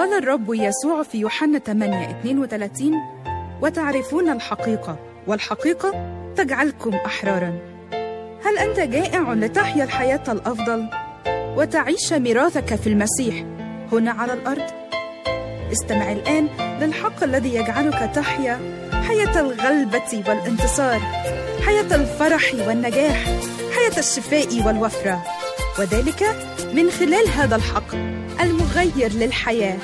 قال الرب يسوع في يوحنا 8 32 وتعرفون الحقيقة والحقيقة تجعلكم أحرارا هل أنت جائع لتحيا الحياة الأفضل وتعيش ميراثك في المسيح هنا على الأرض؟ استمع الآن للحق الذي يجعلك تحيا حياة الغلبة والانتصار حياة الفرح والنجاح حياة الشفاء والوفرة وذلك من خلال هذا الحق المغير للحياه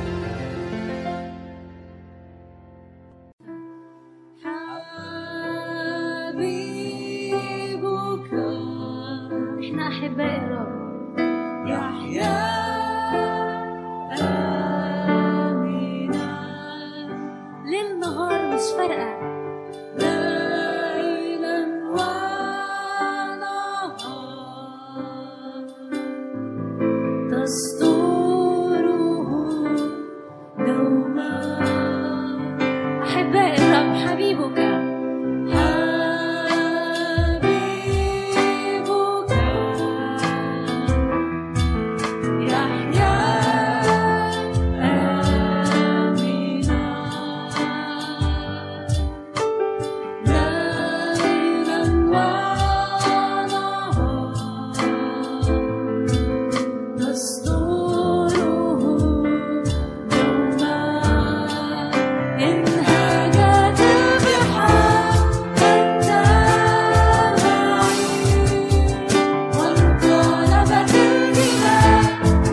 حبيبك احنا احباء الرب يحيا امينا ليل نهار مش فارقه ليلا ونهار تستوره دوما احباء الرب حبيبك حبيبك يحيا آمنا ليلا ونهارا دستوره دوما إن هاجت البحار أنت معي وانقلبت الجبال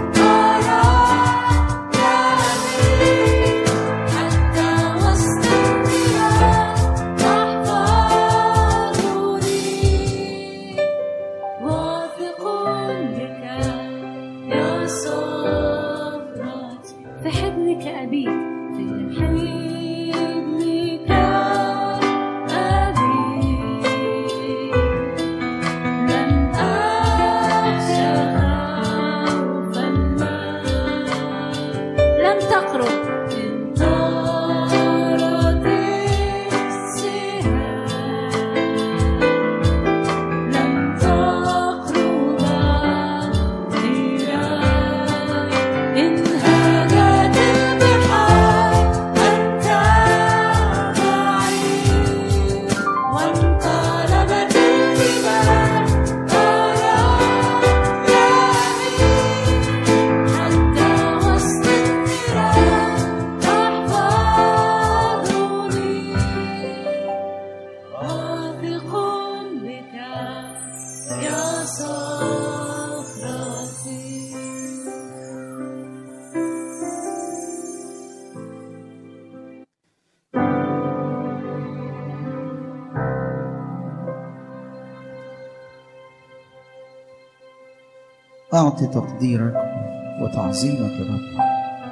أراكني حتى وسط النيران تحفظني واثق بك يا صفرتي في حضنك أبيت في حضنك أبيت لن أخشى خوفا ما لن تقرب إن طارت السهام لن تقرب النيران إن هاجت البحار أنت معي وانقلبت الجبال أراكني حتى وسط النيران تحفظني واثق بك يا صخرتي أعطي تقديرك وتعظيمك يا رب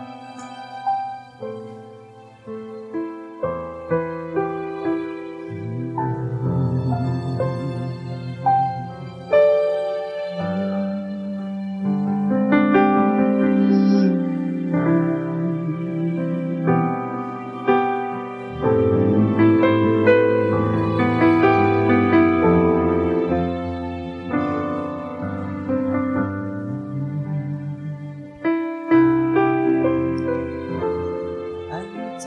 أنت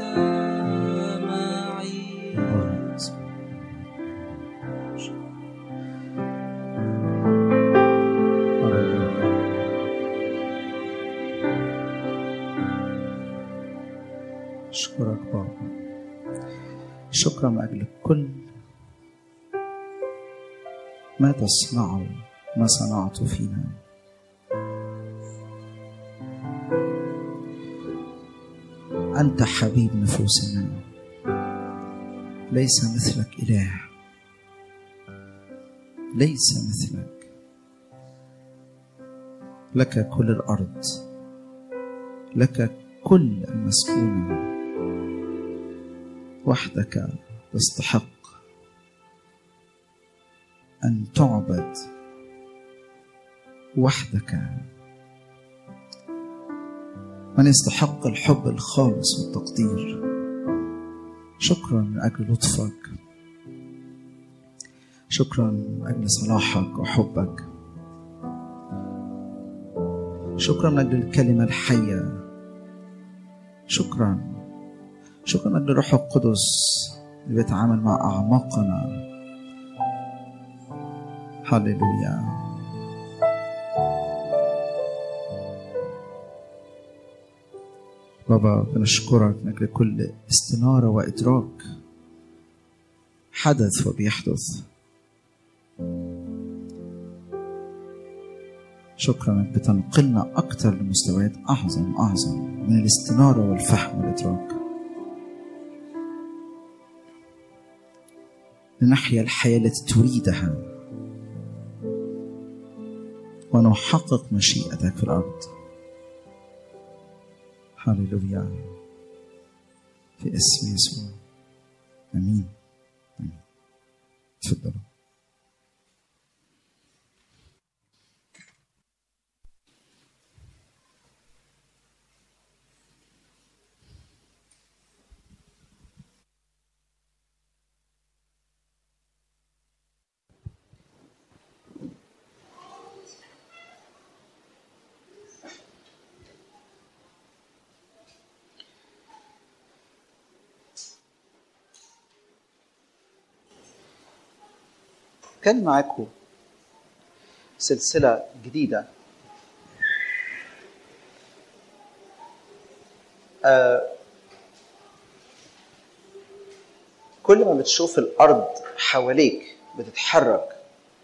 معي أشكرك بابا شكرا من أجل كل ما تصنعه ما صنعته فينا أنت حبيب نفوسنا ليس مثلك إله ليس مثلك لك كل الأرض لك كل المسكونة وحدك تستحق أن تعبد وحدك من يستحق الحب الخالص والتقدير شكرا من أجل لطفك شكرا من أجل صلاحك وحبك شكرا من أجل الكلمة الحية شكرا شكرا للروح القدس اللي بيتعامل مع أعماقنا هللويا بابا بنشكرك من أجل كل استنارة وإدراك حدث وبيحدث شكرا انك بتنقلنا اكتر لمستويات اعظم اعظم من الاستناره والفهم والادراك لنحيا الحياه التي تريدها ونحقق مشيئتك في الارض هللويا في اسم يسوع امين امين تفضلوا كان معاكم سلسلة جديدة آه كل ما بتشوف الأرض حواليك بتتحرك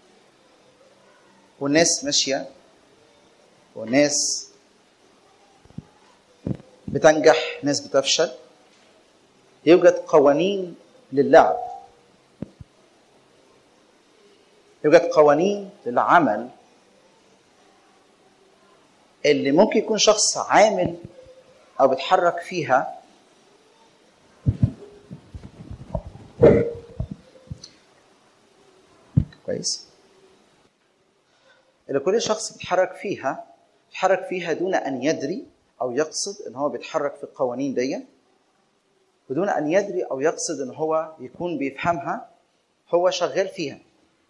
والناس ماشية والناس بتنجح ناس بتفشل يوجد قوانين للعب يوجد قوانين للعمل اللي ممكن يكون شخص عامل او بيتحرك فيها كويس اللي كل شخص بيتحرك فيها بيتحرك فيها دون ان يدري او يقصد ان هو بيتحرك في القوانين دي بدون ان يدري او يقصد ان هو يكون بيفهمها هو شغال فيها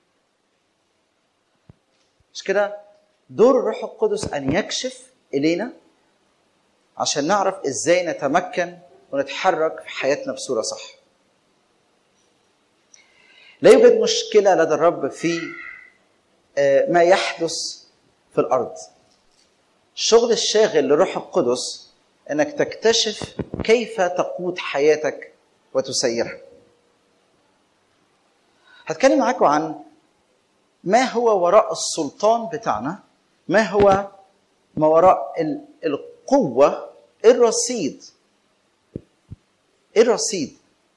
مش كده دور الروح القدس ان يكشف الينا عشان نعرف ازاي نتمكن ونتحرك في حياتنا بصوره صح لا يوجد مشكله لدى الرب في آه، ما يحدث في الارض الشغل الشاغل للروح القدس انك تكتشف كيف تقود حياتك وتسيرها هتكلم معاكم عن ما هو وراء السلطان بتاعنا ما هو ما وراء ال- القوة الرصيد الرصيد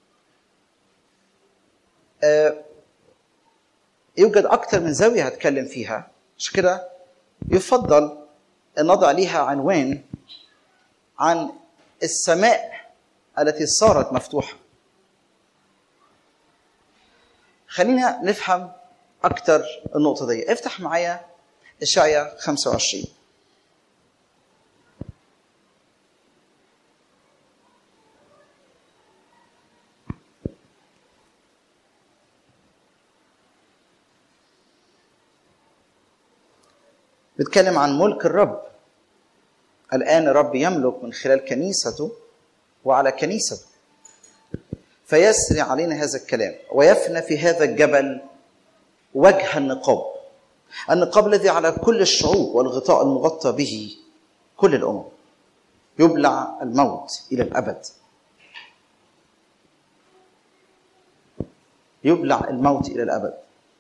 آه، يوجد أكثر من زاوية هتكلم فيها عشان كده يفضل أن نضع ليها عنوان عن السماء التي صارت مفتوحة خلينا نفهم أكتر النقطة دي افتح معايا إشعيا 25 بيتكلم عن ملك الرب الآن الرب يملك من خلال كنيسته وعلى كنيسته فيسري علينا هذا الكلام ويفنى في هذا الجبل وجه النقاب النقاب الذي على كل الشعوب والغطاء المغطى به كل الامم يبلع الموت الى الابد يبلع الموت الى الابد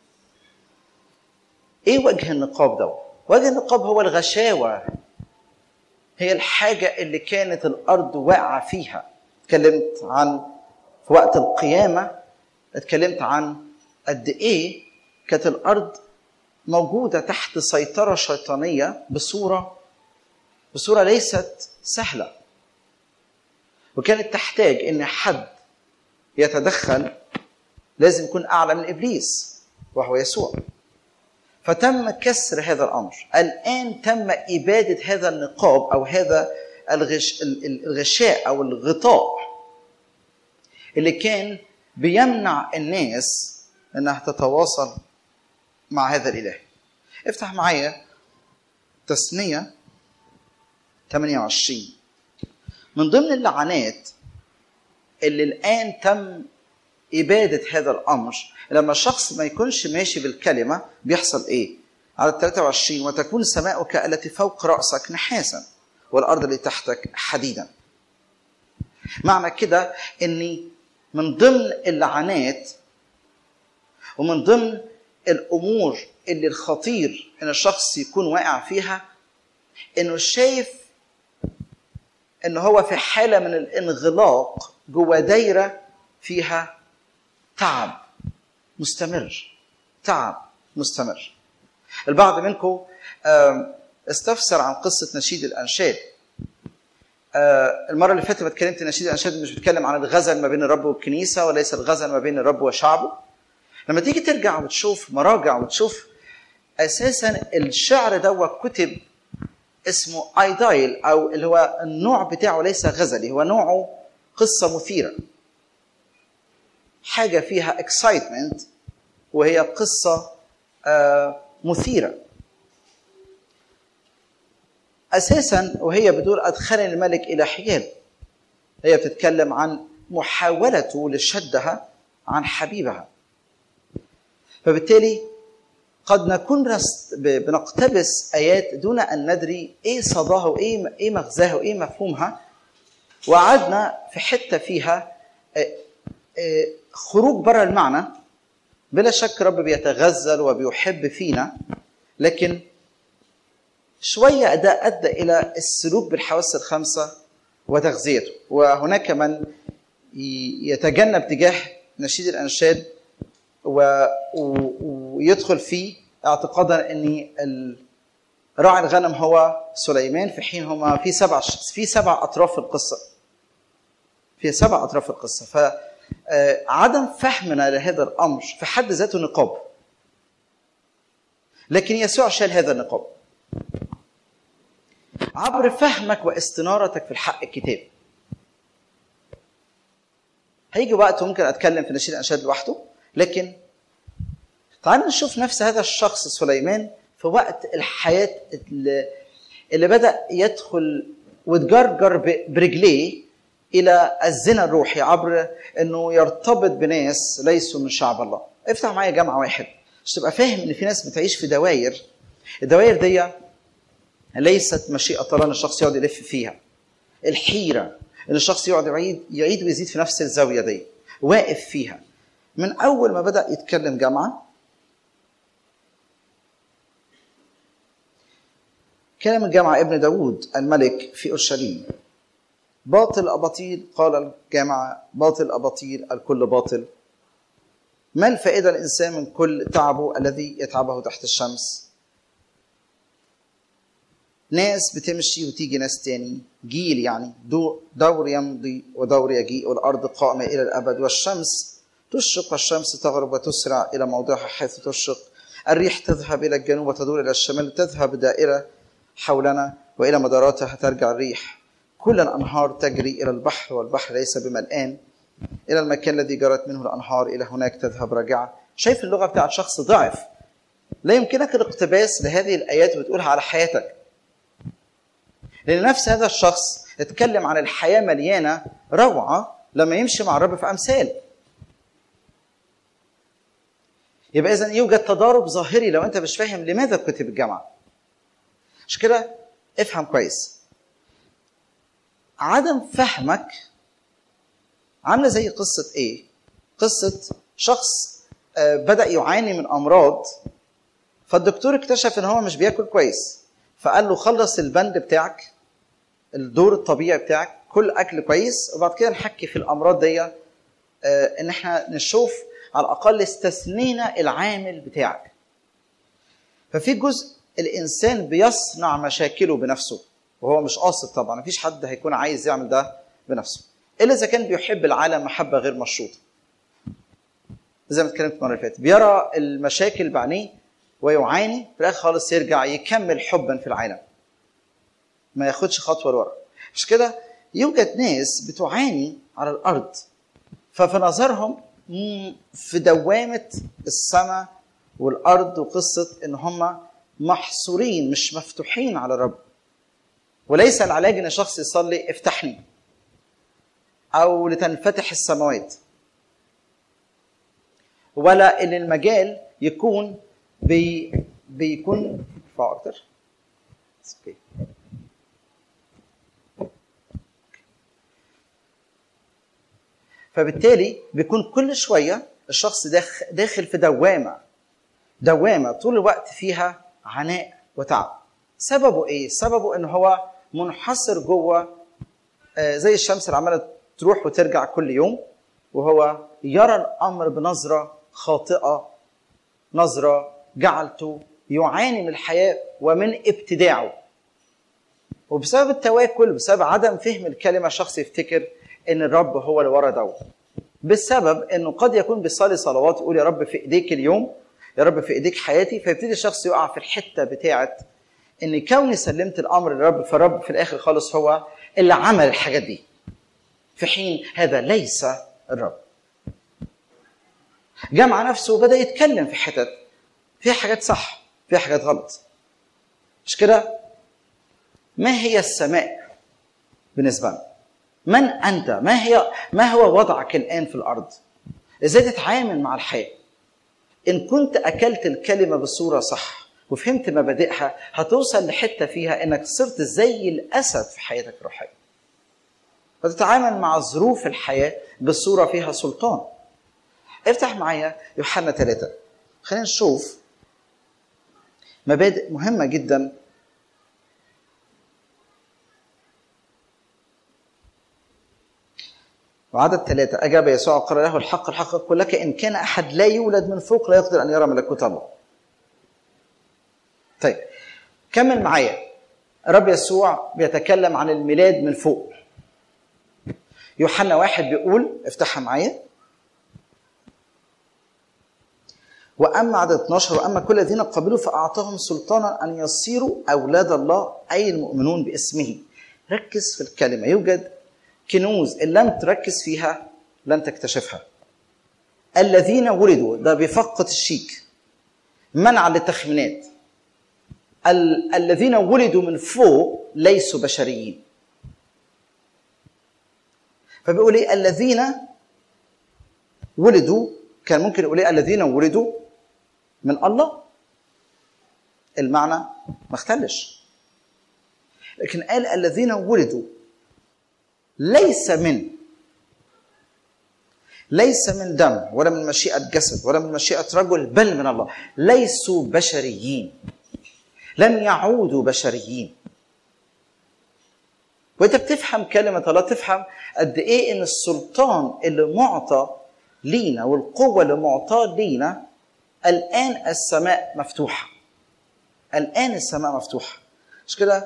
ايه وجه النقاب ده وجه النقاب هو الغشاوه هي الحاجه اللي كانت الارض واقعه فيها اتكلمت عن في وقت القيامه اتكلمت عن قد ايه كانت الارض موجوده تحت سيطره شيطانيه بصوره بصوره ليست سهله وكانت تحتاج ان حد يتدخل لازم يكون اعلى من ابليس وهو يسوع فتم كسر هذا الامر الان تم اباده هذا النقاب او هذا الغش الغشاء او الغطاء اللي كان بيمنع الناس انها تتواصل مع هذا الاله افتح معايا تثنيه 28 من ضمن اللعنات اللي الان تم اباده هذا الامر لما الشخص ما يكونش ماشي بالكلمه بيحصل ايه؟ على 23 وتكون سماؤك التي فوق راسك نحاسا والارض اللي تحتك حديدا. معنى كده ان من ضمن اللعنات ومن ضمن الامور اللي الخطير ان الشخص يكون واقع فيها انه شايف ان هو في حاله من الانغلاق جوه دايره فيها تعب مستمر تعب مستمر البعض منكم آم، استفسر عن قصه نشيد الانشاد آه، المره اللي فاتت اتكلمت نشيد الانشاد مش بتكلم عن الغزل ما بين الرب والكنيسه وليس الغزل ما بين الرب وشعبه لما تيجي ترجع وتشوف مراجع وتشوف اساسا الشعر ده كتب اسمه ايدايل او اللي هو النوع بتاعه ليس غزلي هو نوعه قصه مثيره حاجه فيها اكسايتمنت وهي قصه آه، مثيره اساسا وهي بتقول ادخلني الملك الى حجاب هي بتتكلم عن محاولته لشدها عن حبيبها فبالتالي قد نكون بنست- ب- بنقتبس ايات دون ان ندري ايه صداها وايه ايه مغزاها وايه مفهومها وقعدنا في حته فيها آه، آه، خروج بره المعنى بلا شك رب بيتغزل وبيحب فينا لكن شويه ده ادى الى السلوك بالحواس الخمسه وتغذيته وهناك من ي- يتجنب تجاه نشيد الانشاد و... و... ويدخل فيه اعتقادا ان ال- راعي الغنم هو سليمان في حين هما في سبع ش- في سبع اطراف في القصه في سبع اطراف في القصه ف آه، عدم فهمنا لهذا الامر في حد ذاته نقاب لكن يسوع شال هذا النقاب عبر فهمك واستنارتك في الحق الكتاب هيجي وقت ممكن اتكلم في نشيد الانشاد لوحده لكن تعال نشوف نفس هذا الشخص سليمان في وقت الحياه اللي, اللي بدا يدخل وتجرجر ب- برجليه الى الزنا الروحي عبر انه يرتبط بناس ليسوا من شعب الله افتح معايا جامعه واحد عشان تبقى فاهم ان في ناس بتعيش في دواير الدواير دي ليست مشيئه الله ان الشخص يقعد يلف فيها الحيره ان الشخص يقعد يعيد يعيد ويزيد في نفس الزاويه دي واقف فيها من اول ما بدا يتكلم جامعه كلام الجامعه ابن داود الملك في اورشليم باطل اباطيل قال الجامعه باطل اباطيل الكل باطل ما الفائده الانسان من كل تعبه الذي يتعبه تحت الشمس ناس بتمشي وتيجي ناس تاني جيل يعني دو- دور يمضي ودور يجيء والأرض قائمة إلى الأبد والشمس تشرق والشمس تغرب وتسرع إلى موضعها حيث تشرق الريح تذهب إلى الجنوب وتدور إلى الشمال تذهب دائرة حولنا وإلى مداراتها ترجع الريح كل الأنهار تجري إلى البحر والبحر ليس بملآن إلى المكان الذي جرت منه الأنهار إلى هناك تذهب راجعة شايف اللغة بتاعت شخص ضعف لا يمكنك الاقتباس لهذه الآيات وتقولها على حياتك لأن نفس هذا الشخص اتكلم عن الحياة مليانة روعة لما يمشي مع الرب في أمثال يبقى إذا يوجد تضارب ظاهري لو أنت مش فاهم لماذا كتب الجامعة مش كده افهم كويس عدم فهمك عامله زي قصه ايه قصه شخص آه، بدا يعاني من امراض فالدكتور اكتشف ان هو مش بياكل كويس فقال له خلص البند بتاعك الدور الطبيعي بتاعك كل اكل كويس وبعد كده نحكي في الامراض دي آه، ان احنا نشوف على الاقل استثنينا العامل بتاعك ففي جزء الانسان بيصنع مشاكله بنفسه وهو مش قاصد طبعا مفيش حد هيكون عايز يعمل ده بنفسه الا اذا كان بيحب العالم محبه غير مشروطه زي ما اتكلمت المره اللي فاتت بيرى المشاكل بعينيه ويعاني في الاخر خالص يرجع يكمل حبا في العالم ما ياخدش خطوه لورا مش كده يوجد ناس بتعاني على الارض ففي نظرهم مم، في دوامه السماء والارض وقصه ان هم محصورين مش مفتوحين على الرب وليس العلاج ان شخص يصلي افتحني او لتنفتح السماوات ولا ان المجال يكون بي بيكون ارفعوا اكتر اوكي فبالتالي بيكون كل شويه الشخص داخل, داخل في دوامه دوامه طول الوقت فيها عناء وتعب سببه ايه سببه ان هو منحصر جوه آه، زي الشمس اللي عماله تروح وترجع كل يوم وهو يرى الامر بنظره خاطئه نظره جعلته يعاني من الحياه ومن ابتداعه وبسبب التواكل بسبب عدم فهم الكلمه شخص يفتكر ان الرب هو اللي ورا دوت بسبب انه قد يكون بيصلي صلوات يقول يا رب في ايديك اليوم يا رب في ايديك حياتي فيبتدي الشخص يقع في الحته بتاعه ان كوني سلمت الامر للرب فالرب في الاخر خالص هو اللي عمل الحاجات دي في حين هذا ليس الرب جمع نفسه وبدا يتكلم في حتت فيها حاجات صح فيها حاجات غلط مش كده ما هي السماء بالنسبه لنا من انت ما هي ما هو وضعك الان في الارض ازاي تتعامل مع الحياه ان كنت اكلت الكلمه بصوره صح وفهمت مبادئها هتوصل لحته فيها انك صرت زي الاسد في حياتك الروحيه وتتعامل مع ظروف الحياه بصوره فيها سلطان افتح معايا يوحنا ثلاثة خلينا نشوف مبادئ مهمة جدا وعدد ثلاثة أجاب يسوع وقال له الحق الحق أقول لك إن كان أحد لا يولد من فوق لا يقدر أن يرى ملكوت الله. طيب كمل معايا الرب يسوع بيتكلم عن الميلاد من فوق. يوحنا واحد بيقول افتحها معايا واما عدد 12 واما كل الذين قبلوا فاعطاهم سلطانا ان يصيروا اولاد الله اي المؤمنون باسمه ركز في الكلمه يوجد كنوز ان لم تركز فيها لن تكتشفها الذين ولدوا ده بيفقد الشيك منع للتخمينات ال- الذين ولدوا من فوق ليسوا بشريين فبيقول ايه الذين ولدوا كان ممكن يقول ايه الذين ولدوا من الله المعنى ما اختلش لكن قال الذين ولدوا ليس من ليس من دم ولا من مشيئة جسد ولا من مشيئة رجل بل من الله ليسوا بشريين لم يعودوا بشريين وانت بتفهم كلمة الله تفهم قد ايه ان السلطان اللي معطى لينا والقوة اللي معطاة لينا الآن السماء مفتوحة الآن السماء مفتوحة مش كده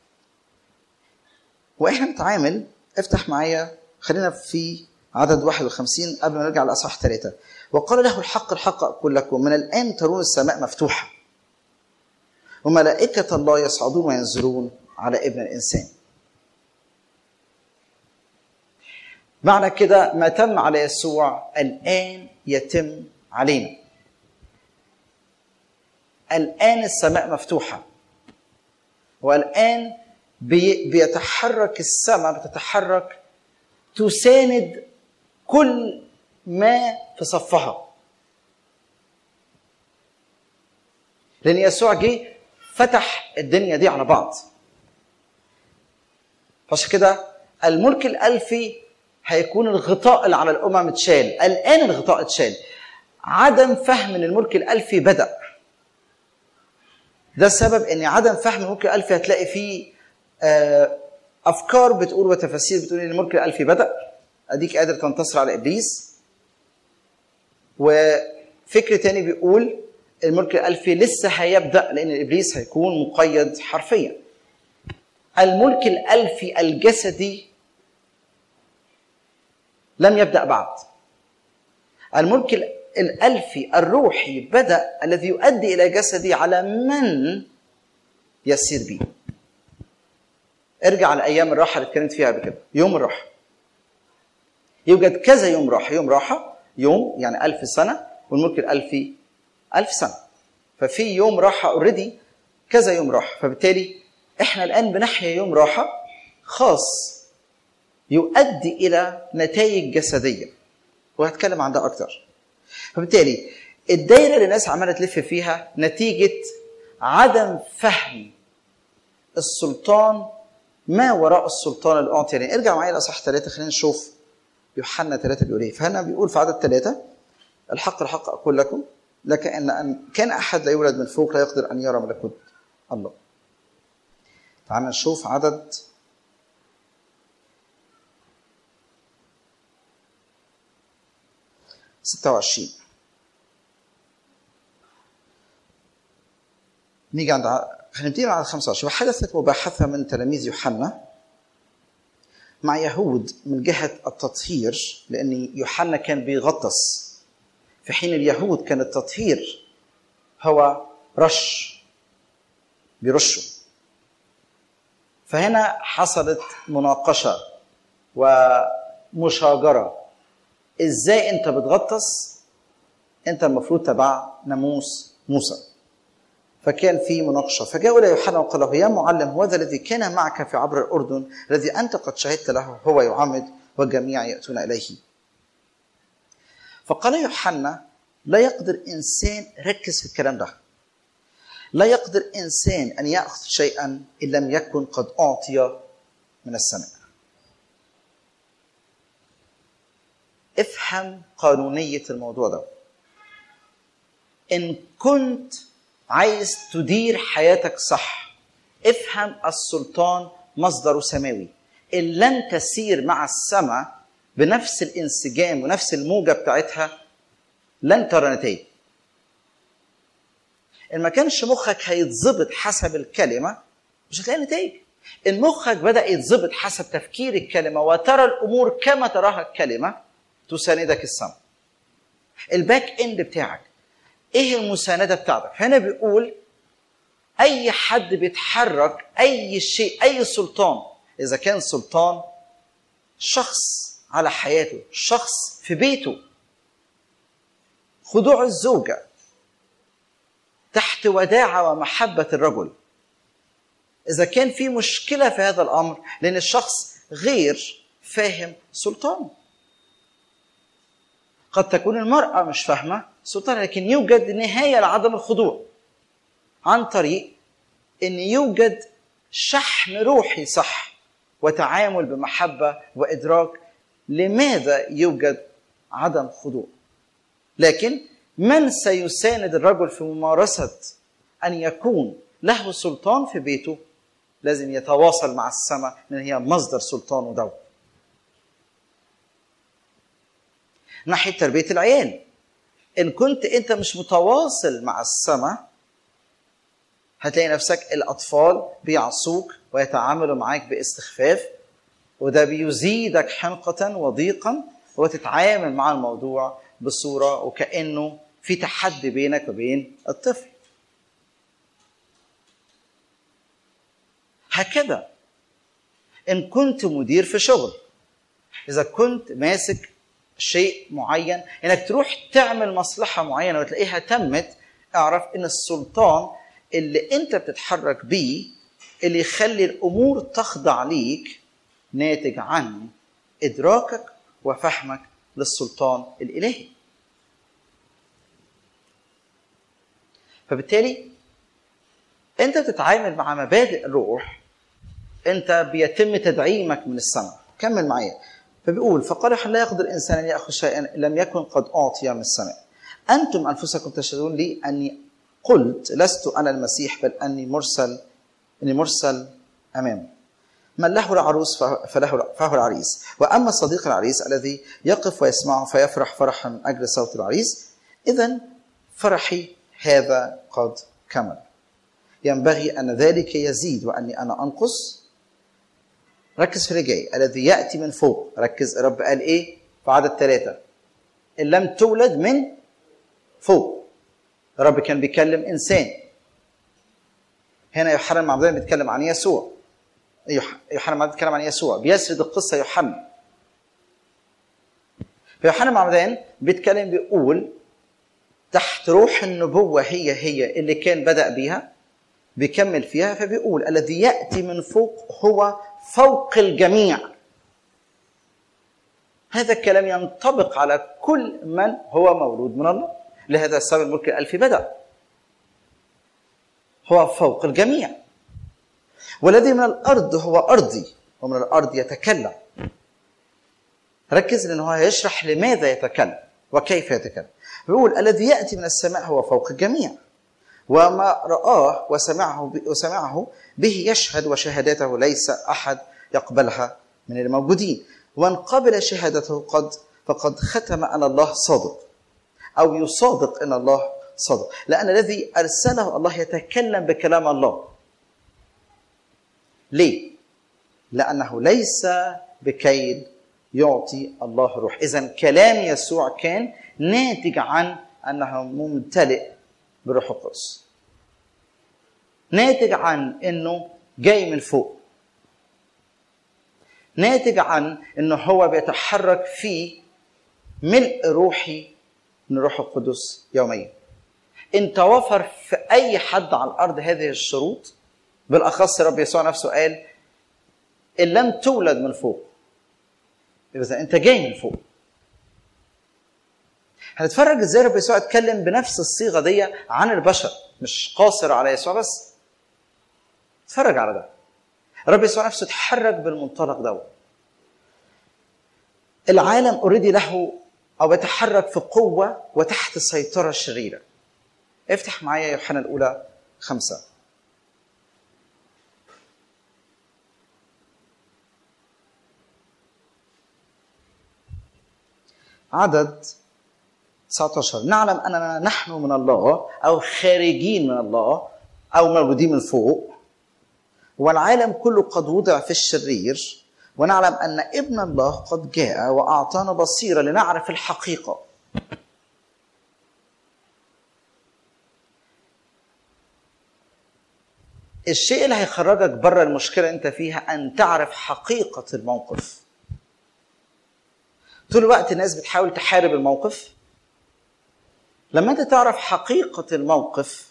واحنا نتعامل افتح معايا خلينا في عدد 51 قبل ما نرجع لأصحاح ثلاثة وقال له الحق الحق أقول لكم من الآن ترون السماء مفتوحة وملائكة الله يصعدون وينزلون على ابن الإنسان معنى كده ما تم على يسوع الآن يتم علينا الآن السماء مفتوحة والآن بي بيتحرك السماء بتتحرك تساند كل ما في صفها لأن يسوع جه فتح الدنيا دي على بعض فعشان كده الملك الألفي هيكون الغطاء اللي على الأمم اتشال الآن الغطاء اتشال عدم فهم ان الملك الألفي بدأ ده السبب ان عدم فهم الملك الألفي هتلاقي فيه آه، أفكار بتقول وتفاسير بتقول ان الملك الألفي بدأ أديك قادر تنتصر على إبليس وفكر تاني بيقول الملك الألفي لسه هيبدأ لأن إبليس هيكون مقيد حرفيا الملك الألفي الجسدي لم يبدأ بعد الملك الألفي الروحي بدأ الذي يؤدي إلى جسدي على من يسير به ارجع لأيام الراحة اللي اتكلمت فيها قبل كده يوم الراحة يوجد كذا يوم راحة يوم راحة يوم يعني ألف سنة والملك الألفي ألف سنة ففي يوم راحة اوريدي كذا يوم راحة فبالتالي احنا الآن بنحيا يوم راحة خاص يؤدي الى نتائج جسديه وهتكلم عن ده اكتر فبالتالي الدايره اللي الناس عماله تلف فيها نتيجه عدم فهم السلطان ما وراء السلطان اللي اعطي يعني ارجع معايا لاصحاح ثلاثه خلينا نشوف يوحنا ثلاثه بيقول ايه فهنا بيقول في عدد ثلاثه الحق الحق اقول لكم لك ان ان كان احد لا يولد من فوق لا يقدر ان يرى ملكوت الله تعال نشوف عدد ستة وعشرين نيجي عند ع- هنبتدي مع 25 وحدثت مباحثة من تلاميذ يوحنا مع يهود من جهة التطهير لأن يوحنا كان بيغطس في حين اليهود كان التطهير هو رش بيرشوا فهنا حصلت مناقشة ومشاجرة ازاي انت بتغطس انت المفروض تبع ناموس موسى فكان في مناقشة فجاء إلى يوحنا وقال له يا معلم هو ذا الذي كان معك في عبر الأردن الذي أنت قد شهدت له هو يعمد والجميع يأتون إليه فقال يوحنا لا يقدر إنسان ركز في الكلام ده لا يقدر إنسان أن يأخذ شيئا إن لم يكن قد أعطي من السماء افهم قانونية الموضوع ده إن كنت عايز تدير حياتك صح افهم السلطان مصدره سماوي إن لم تسير مع السماء بنفس الانسجام ونفس الموجة بتاعتها لن ترى نتائج إن ما كانش مخك هيتظبط حسب الكلمة مش هتلاقي نتائج إن مخك بدأ يتظبط حسب تفكير الكلمة وترى الأمور كما تراها الكلمة تساندك السماء الباك اند بتاعك ايه المسانده بتاعتك هنا بيقول اي حد بيتحرك اي شيء اي سلطان اذا كان سلطان شخص على حياته شخص في بيته خضوع الزوجه تحت وداعه ومحبه الرجل اذا كان في مشكله في هذا الامر لان الشخص غير فاهم سلطانه قد تكون المرأة مش فاهمة سلطان لكن يوجد نهاية لعدم الخضوع عن طريق أن يوجد شحن روحي صح وتعامل بمحبة وإدراك لماذا يوجد عدم خضوع لكن من سيساند الرجل في ممارسة أن يكون له سلطان في بيته لازم يتواصل مع السماء لأن هي مصدر سلطانه ده ناحيه تربيه العيال ان كنت انت مش متواصل مع السماء هتلاقي نفسك الاطفال بيعصوك ويتعاملوا معاك باستخفاف وده بيزيدك حنقة وضيقا وتتعامل مع الموضوع بصورة وكأنه في تحدي بينك وبين الطفل هكذا إن كنت مدير في شغل إذا كنت ماسك شيء معين انك تروح تعمل مصلحه معينه وتلاقيها تمت اعرف ان السلطان اللي انت بتتحرك بيه اللي يخلي الامور تخضع ليك ناتج عن ادراكك وفهمك للسلطان الالهي فبالتالي انت بتتعامل مع مبادئ الروح انت بيتم تدعيمك من السماء كمل معايا فبيقول فقال لا يقدر انسان ان ياخذ شيئا لم يكن قد اعطي من السماء انتم انفسكم تشهدون لي اني قلت لست انا المسيح بل اني مرسل اني مرسل امامه من له العروس فله فهو العريس واما صديق العريس الذي يقف ويسمعه فيفرح فرحا من اجل صوت العريس اذا فرحي هذا قد كمل ينبغي ان ذلك يزيد واني انا انقص ركز في اللي جاي الذي ياتي من فوق ركز الرب قال ايه في عدد ثلاثه ان لم تولد من فوق الرب كان بيكلم انسان هنا يوحنا المعمدان بيتكلم عن يسوع يوحنا المعمدان بيتكلم عن يسوع بيسرد القصه يوحنا فيوحنا المعمدان بيتكلم بيقول تحت روح النبوه هي هي اللي كان بدا بيها بيكمل فيها فبيقول الذي ياتي من فوق هو فوق الجميع هذا الكلام ينطبق على كل من هو مولود من الله لهذا السبب الملك الألفي بدأ هو فوق الجميع والذي من الأرض هو أرضي ومن الأرض يتكلم ركز لأنه هو هيشرح لماذا يتكلم وكيف يتكلم بيقول الذي يأتي من السماء هو فوق الجميع وما رآه وسمعه وسمعه به يشهد وشهادته ليس أحد يقبلها من الموجودين ومن قبل شهادته قد فقد ختم أن الله صادق أو يصادق أن الله صادق لأن الذي أرسله الله يتكلم بكلام الله ليه؟ لأنه ليس بكيد يعطي الله روح إذا كلام يسوع كان ناتج عن أنه ممتلئ بالروح القدس ناتج عن أنه جاي من فوق ناتج عن أنه هو بيتحرك في ملء روحي من الروح القدس يوميا ان توفر في اي حد على الارض هذه الشروط بالاخص رب يسوع نفسه قال ان لم تولد من فوق اذا انت جاي من فوق هنتفرج ازاي رب يسوع اتكلم بنفس الصيغه دي عن البشر مش قاصر على يسوع بس اتفرج على ده رب يسوع نفسه اتحرك بالمنطلق ده العالم اوريدي له او بيتحرك في قوه وتحت السيطره الشريره افتح معايا يوحنا الاولى خمسه عدد 19 نعلم اننا نحن من الله او خارجين من الله او مولودين من فوق والعالم كله قد وضع في الشرير ونعلم ان ابن الله قد جاء واعطانا بصيره لنعرف الحقيقه الشيء اللي هيخرجك بره المشكله اللي انت فيها ان تعرف حقيقه الموقف طول الوقت الناس بتحاول تحارب الموقف لما انت تعرف حقيقه الموقف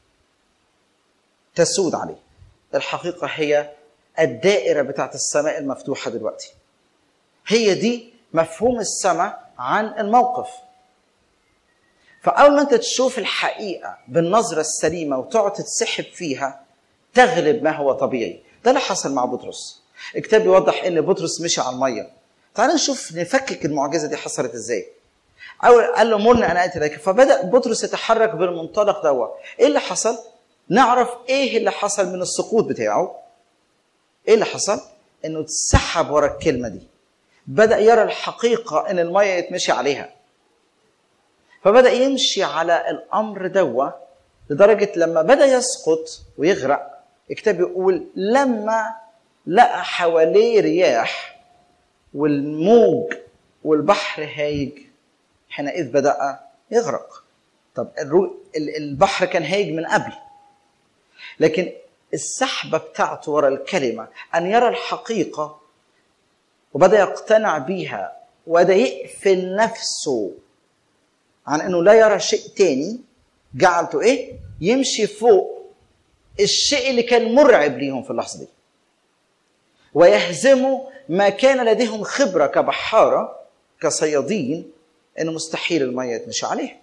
تسود عليه الحقيقه هي الدائره بتاعت السماء المفتوحه دلوقتي هي دي مفهوم السماء عن الموقف فاول ما انت تشوف الحقيقه بالنظره السليمه وتقعد تتسحب فيها تغلب ما هو طبيعي ده اللي حصل مع بطرس الكتاب بيوضح ان بطرس مشي على الميه تعال نشوف نفكك المعجزه دي حصلت ازاي اول قال له مرني انا اتي اليك فبدا بطرس يتحرك بالمنطلق دوت ايه اللي حصل نعرف ايه اللي حصل من السقوط بتاعه ايه اللي حصل انه اتسحب ورا الكلمه دي بدا يرى الحقيقه ان الميه يتمشي عليها فبدا يمشي على الامر دوا لدرجه لما بدا يسقط ويغرق الكتاب يقول لما لقى حواليه رياح والموج والبحر هايج حينئذ بدا يغرق طب الرو... البحر كان هايج من قبل لكن السحبه بتاعته ورا الكلمه ان يرى الحقيقه وبدا يقتنع بيها وبدا يقفل نفسه عن انه لا يرى شيء تاني جعلته ايه يمشي فوق الشيء اللي كان مرعب ليهم في اللحظه دي ويهزموا ما كان لديهم خبره كبحاره كصيادين انه مستحيل الميه تمشي عليه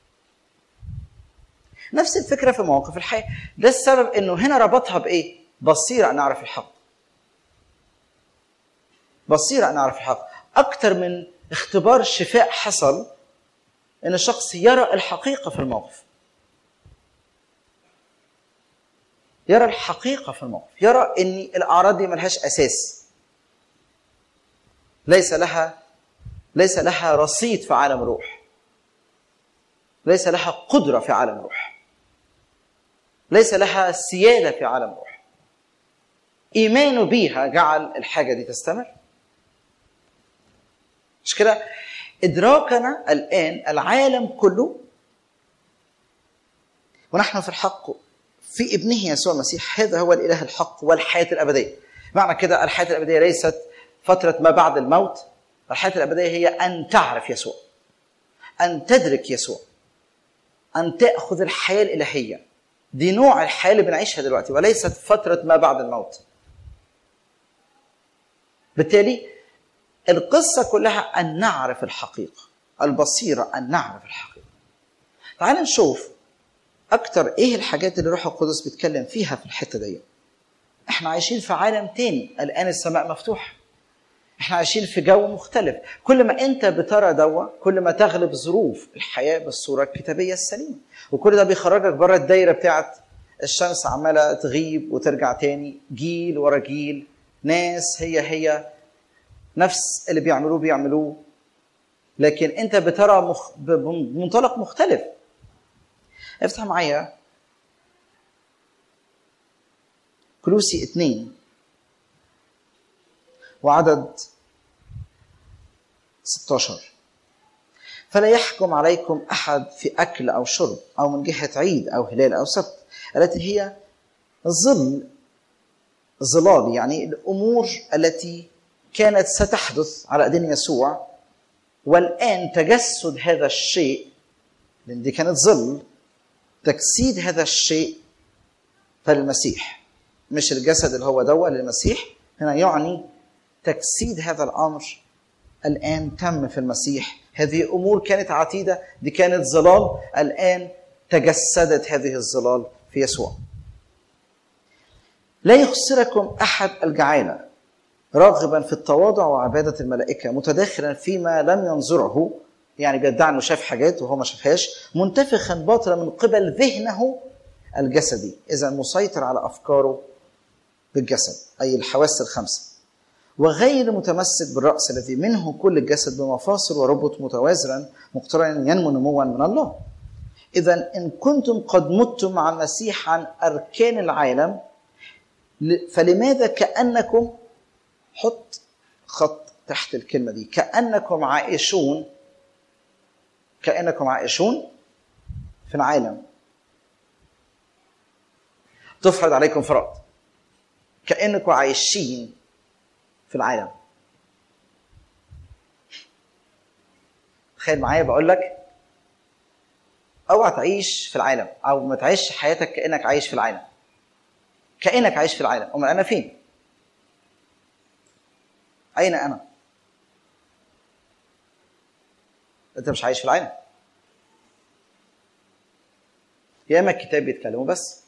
نفس الفكره في مواقف الحياه ده السبب انه هنا ربطها بايه بصيره ان اعرف الحق بصيره ان اعرف الحق اكتر من اختبار شفاء حصل ان الشخص يرى الحقيقه في الموقف يرى الحقيقه في الموقف يرى ان الاعراض دي ملهاش اساس ليس لها ليس لها رصيد في عالم الروح ليس لها قدره في عالم الروح ليس لها سياده في عالم الروح ايمانه بيها جعل الحاجه دي تستمر مش كده ادراكنا الان العالم كله ونحن في الحق في ابنه يسوع المسيح هذا هو الاله الحق والحياه الابديه معنى كده الحياه الابديه ليست فتره ما بعد الموت الحياه الابديه هي ان تعرف يسوع ان تدرك يسوع ان تاخذ الحياه الالهيه دي نوع الحياه اللي بنعيشها دلوقتي وليست فتره ما بعد الموت بالتالي القصة كلها أن نعرف الحقيقة البصيرة أن نعرف الحقيقة تعال نشوف أكتر إيه الحاجات اللي الروح القدس بيتكلم فيها في الحتة دي إحنا عايشين في عالم تاني الآن السماء مفتوحة إحنا عايشين في جو مختلف كل ما أنت بترى دوا كل ما تغلب ظروف الحياة بالصورة الكتابية السليمة وكل ده بيخرجك بره الدايرة بتاعت الشمس عمالة تغيب وترجع تاني جيل ورا جيل ناس هي هي نفس اللي بيعملوه بيعملوه لكن انت بترى مخ... بمنطلق مختلف افتح معايا كلوسي اتنين وعدد 16 فلا يحكم عليكم احد في اكل او شرب او من جهه عيد او هلال او سبت التي هي ظل ظلال يعني الامور التي كانت ستحدث على ايدين يسوع والان تجسد هذا الشيء لان دي كانت ظل تجسيد هذا الشيء فللمسيح مش الجسد اللي هو دوا للمسيح هنا يعني تجسيد هذا الامر الان تم في المسيح هذه امور كانت عتيده دي كانت ظلال الان تجسدت هذه الظلال في يسوع لا يخسركم احد الجعاله راغبا في التواضع وعباده الملائكه متداخلا فيما لم ينظره يعني بيدعي انه شاف حاجات وهو ما شافهاش منتفخا باطلا من قبل ذهنه الجسدي اذا مسيطر على افكاره بالجسد اي الحواس الخمسه وغير متمسك بالراس الذي منه كل الجسد بمفاصل وربط متوازرا مقترنا ينمو نموا من الله اذا ان كنتم قد متم مع المسيح عن اركان العالم فلماذا كانكم حط خط تحت الكلمه دي كانكم عائشون كانكم عائشون في العالم تفرض عليكم فرائض كانكم عايشين في العالم تخيل معايا بقول لك اوعى تعيش في العالم او ما تعيش حياتك كانك عايش في العالم كانك عايش في العالم امال انا فين اين انا انت مش عايش في العالم يا اما الكتاب بيتكلموا بس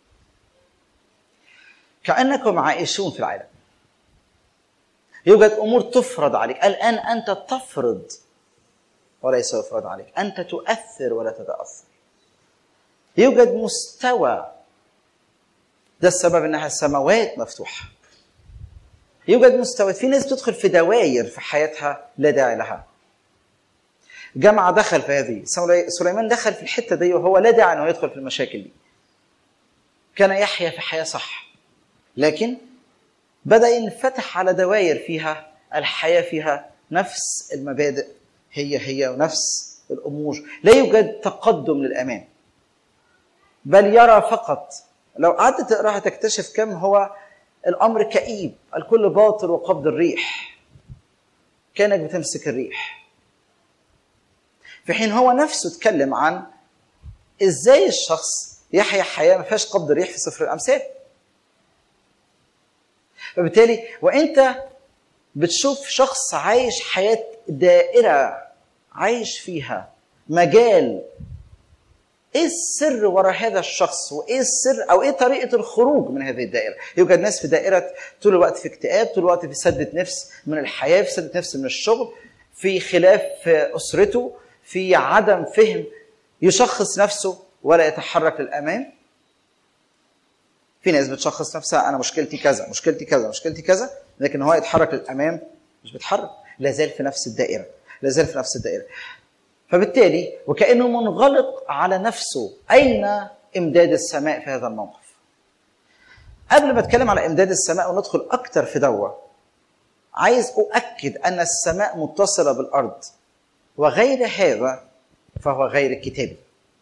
كانكم عائشون في العالم يوجد امور تفرض عليك الان انت تفرض وليس يفرض عليك انت تؤثر ولا تتاثر يوجد مستوى ده السبب انها السماوات مفتوحه يوجد مستوى في ناس بتدخل في دوائر في حياتها لا داعي لها جمعة دخل في هذه سليمان دخل في الحتة دي وهو لا داعي انه يدخل في المشاكل دي كان يحيا في حياة صح لكن بدأ ينفتح على دوائر فيها الحياة فيها نفس المبادئ هي هي ونفس الأمور لا يوجد تقدم للأمام بل يرى فقط لو قعدت تقراها تكتشف كم هو الأمر كئيب الكل باطل وقبض الريح كانك بتمسك الريح في حين هو نفسه اتكلم عن ازاي الشخص يحيا حياه ما فيهاش قبض ريح في سفر الامثال فبالتالي وانت بتشوف شخص عايش حياه دائره عايش فيها مجال ايه السر وراء هذا الشخص وايه السر او ايه طريقه الخروج من هذه الدائره يوجد ناس في دائره طول الوقت في اكتئاب طول الوقت في سده نفس من الحياه في سده نفس من الشغل في خلاف في اسرته في عدم فهم يشخص نفسه ولا يتحرك للامام في ناس بتشخص نفسها انا مشكلتي كذا مشكلتي كذا مشكلتي كذا لكن هو يتحرك للامام مش بيتحرك لا زال في نفس الدائره لا زال في نفس الدائره فبالتالي وكانه منغلق على نفسه اين امداد السماء في هذا الموقف قبل ما اتكلم على امداد السماء وندخل اكتر في دوا عايز اؤكد ان السماء متصله بالارض وغير هذا فهو غير كتابي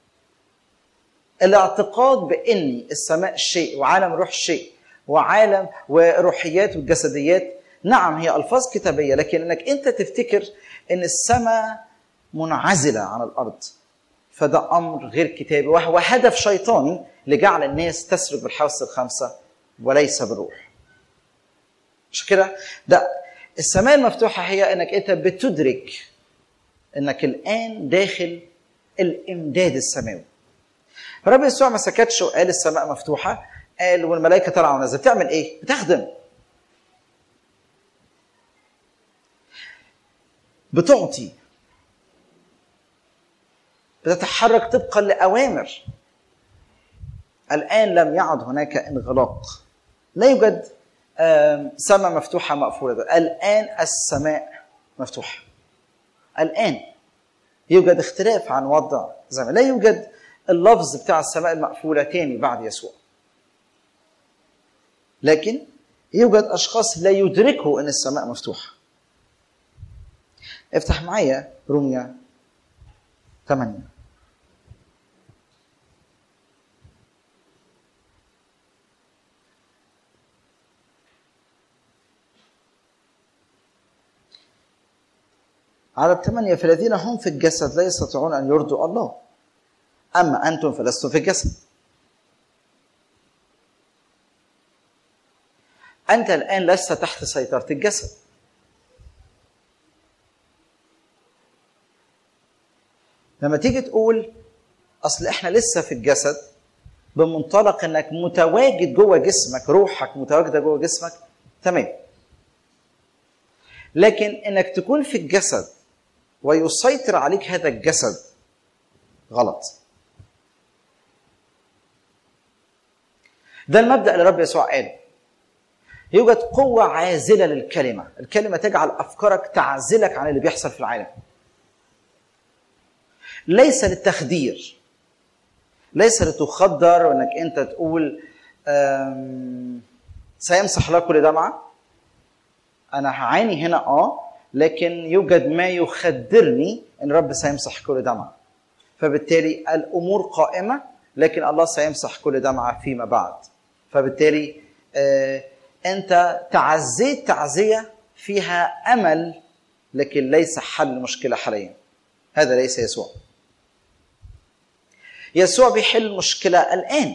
الاعتقاد بان السماء شيء وعالم روح شيء وعالم وروحيات والجسديات نعم هي الفاظ كتابيه لكن انك انت تفتكر ان السماء منعزله عن الارض فده امر غير كتابي وهو هدف شيطاني لجعل الناس تسلك بالحواس الخمسه وليس بالروح عشان كده ده السماء المفتوحه هي انك انت بتدرك انك الان داخل الامداد السماوي فرب يسوع ما سكتش وقال السماء مفتوحه قال والملائكه طالعه ونازله بتعمل ايه؟ بتخدم بتعطي بتتحرك طبقا لاوامر الان لم يعد هناك انغلاق لا يوجد آم، سماء مفتوحه مقفوله الان السماء مفتوحه الان يوجد اختلاف عن وضع زمان لا يوجد اللفظ بتاع السماء المقفوله تاني بعد يسوع لكن يوجد اشخاص لا يدركوا ان السماء مفتوحه افتح معايا روميا 8 عدد ثمانية فالذين هم في الجسد لا يستطيعون أن يرضوا الله أما أنتم فلستم في الجسد أنت الآن لست تحت سيطرة الجسد لما تيجي تقول أصل إحنا لسه في الجسد بمنطلق إنك متواجد جوه جسمك روحك متواجدة جوه جسمك تمام لكن إنك تكون في الجسد ويسيطر عليك هذا الجسد غلط ده المبدا اللي رب يسوع قاله يوجد قوة عازلة للكلمة الكلمة تجعل أفكارك تعزلك عن اللي بيحصل في العالم ليس للتخدير ليس لتخدر وانك انت تقول أم، سيمسح الله كل دمعة انا هعاني هنا اه لكن يوجد ما يخدرني ان رب سيمسح كل دمعة فبالتالي الامور قائمة لكن الله سيمسح كل دمعة فيما بعد فبالتالي آه انت تعزيت تعزية فيها امل لكن ليس حل المشكلة حاليا هذا ليس يسوع يسوع بيحل المشكلة الآن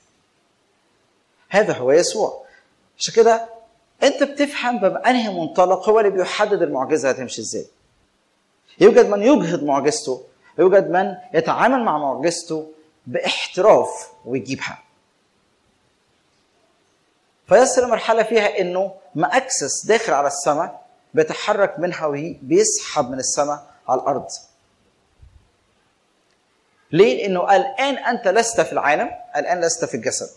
هذا هو يسوع عشان كده انت بتفهم بأنهي منطلق هو اللي بيحدد المعجزة هتمشي ازاي يوجد من يجهض معجزته يوجد من يتعامل مع معجزته باحتراف ويجيبها فيصل لمرحلة فيها انه مأكسس داخل على السماء بيتحرك منها وبيسحب من السماء على الارض ليه؟ لانه الان انت لست في العالم الان لست في الجسد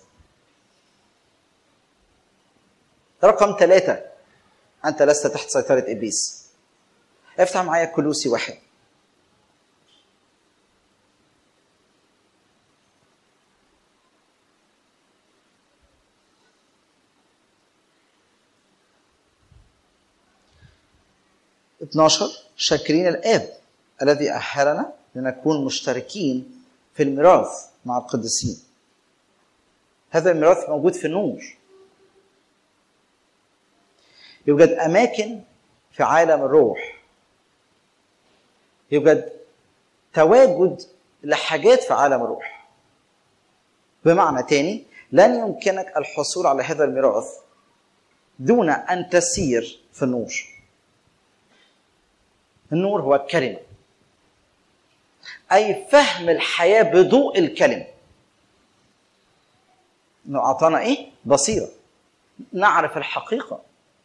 رقم ثلاثة أنت لست تحت سيطرة إبليس افتح معايا كلوسي واحد اتناشر شاكرين الآب الذي أهلنا لنكون مشتركين في الميراث مع القديسين هذا الميراث موجود في النور يوجد اماكن في عالم الروح يوجد تواجد لحاجات في عالم الروح بمعنى تاني لن يمكنك الحصول على هذا الميراث دون ان تسير في النور النور هو الكلمه اي فهم الحياه بضوء الكلمه انه اعطانا ايه بصيره نعرف الحقيقه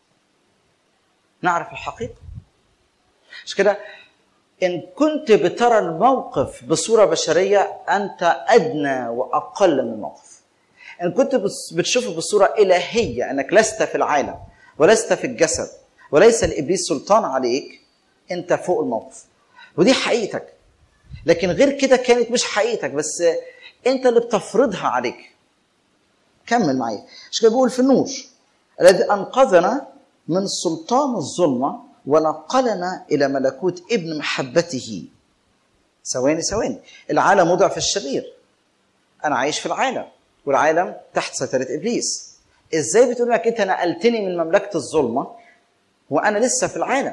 نعرف الحقيقة مش كده إن كنت بترى الموقف بصورة بشرية أنت أدنى وأقل من الموقف إن كنت بتشوفه بصورة إلهية أنك لست في العالم ولست في الجسد وليس لإبليس سلطان عليك أنت فوق الموقف ودي حقيقتك لكن غير كده كانت مش حقيقتك بس أنت اللي بتفرضها عليك كمل معايا مش كده بيقول في النور الذي أنقذنا من سلطان الظلمة ونقلنا إلى ملكوت ابن محبته ثواني ثواني العالم وضع في الشرير أنا عايش في العالم والعالم تحت سيطرة إبليس إزاي بتقول لك أنت نقلتني من مملكة الظلمة وأنا لسه في العالم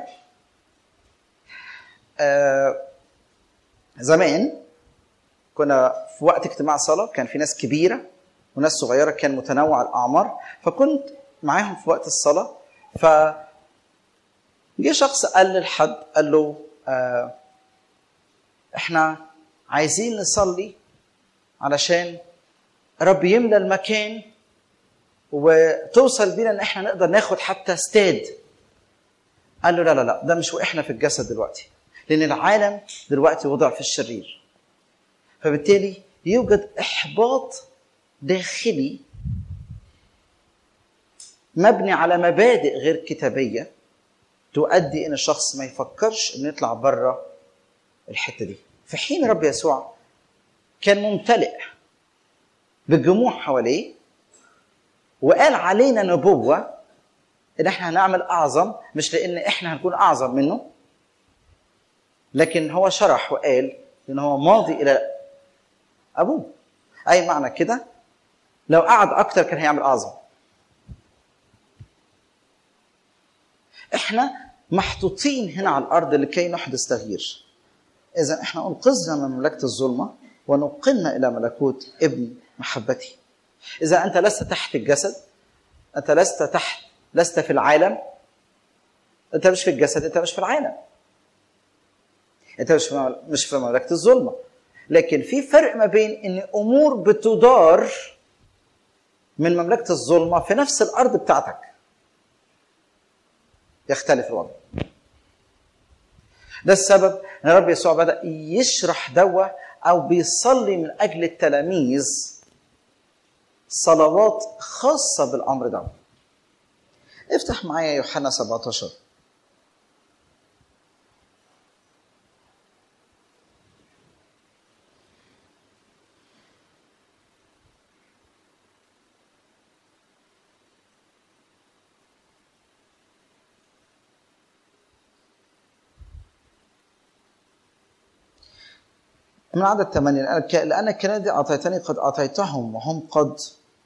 آه زمان كنا في وقت اجتماع صلاة كان في ناس كبيرة وناس صغيرة كان متنوع الأعمار فكنت معاهم في وقت الصلاة ف جه شخص قال لحد قال له آه احنا عايزين نصلي علشان رب يملى المكان وتوصل بينا ان احنا نقدر ناخد حتى استاد قال له لا لا لا ده مش واحنا في الجسد دلوقتي لان العالم دلوقتي وضع في الشرير فبالتالي يوجد احباط داخلي مبني على مبادئ غير كتابيه تؤدي ان الشخص ما يفكرش انه يطلع بره الحته دي في حين رب يسوع كان ممتلئ بالجموع حواليه وقال علينا نبوه ان احنا هنعمل اعظم مش لان احنا هنكون اعظم منه لكن هو شرح وقال ان هو ماضي الى ابوه اي معنى كده لو قعد اكتر كان هيعمل اعظم احنا محطوطين هنا على الارض لكي نحدث تغيير اذا احنا انقذنا من مملكه الظلمه ونقلنا الى ملكوت ابن محبتي اذا انت لست تحت الجسد انت لست تحت لست في العالم انت مش في الجسد انت مش في العالم انت مش في مش في مملكه الظلمه لكن في فرق ما بين ان امور بتدار من مملكه الظلمه في نفس الارض بتاعتك يختلف الوضع ده السبب ان الرب يسوع بدا يشرح دوا او بيصلي من اجل التلاميذ صلوات خاصه بالامر ده افتح معايا يوحنا 17 من عدد ثمانية لأن الكلام الذي أعطيتني قد أعطيتهم وهم قد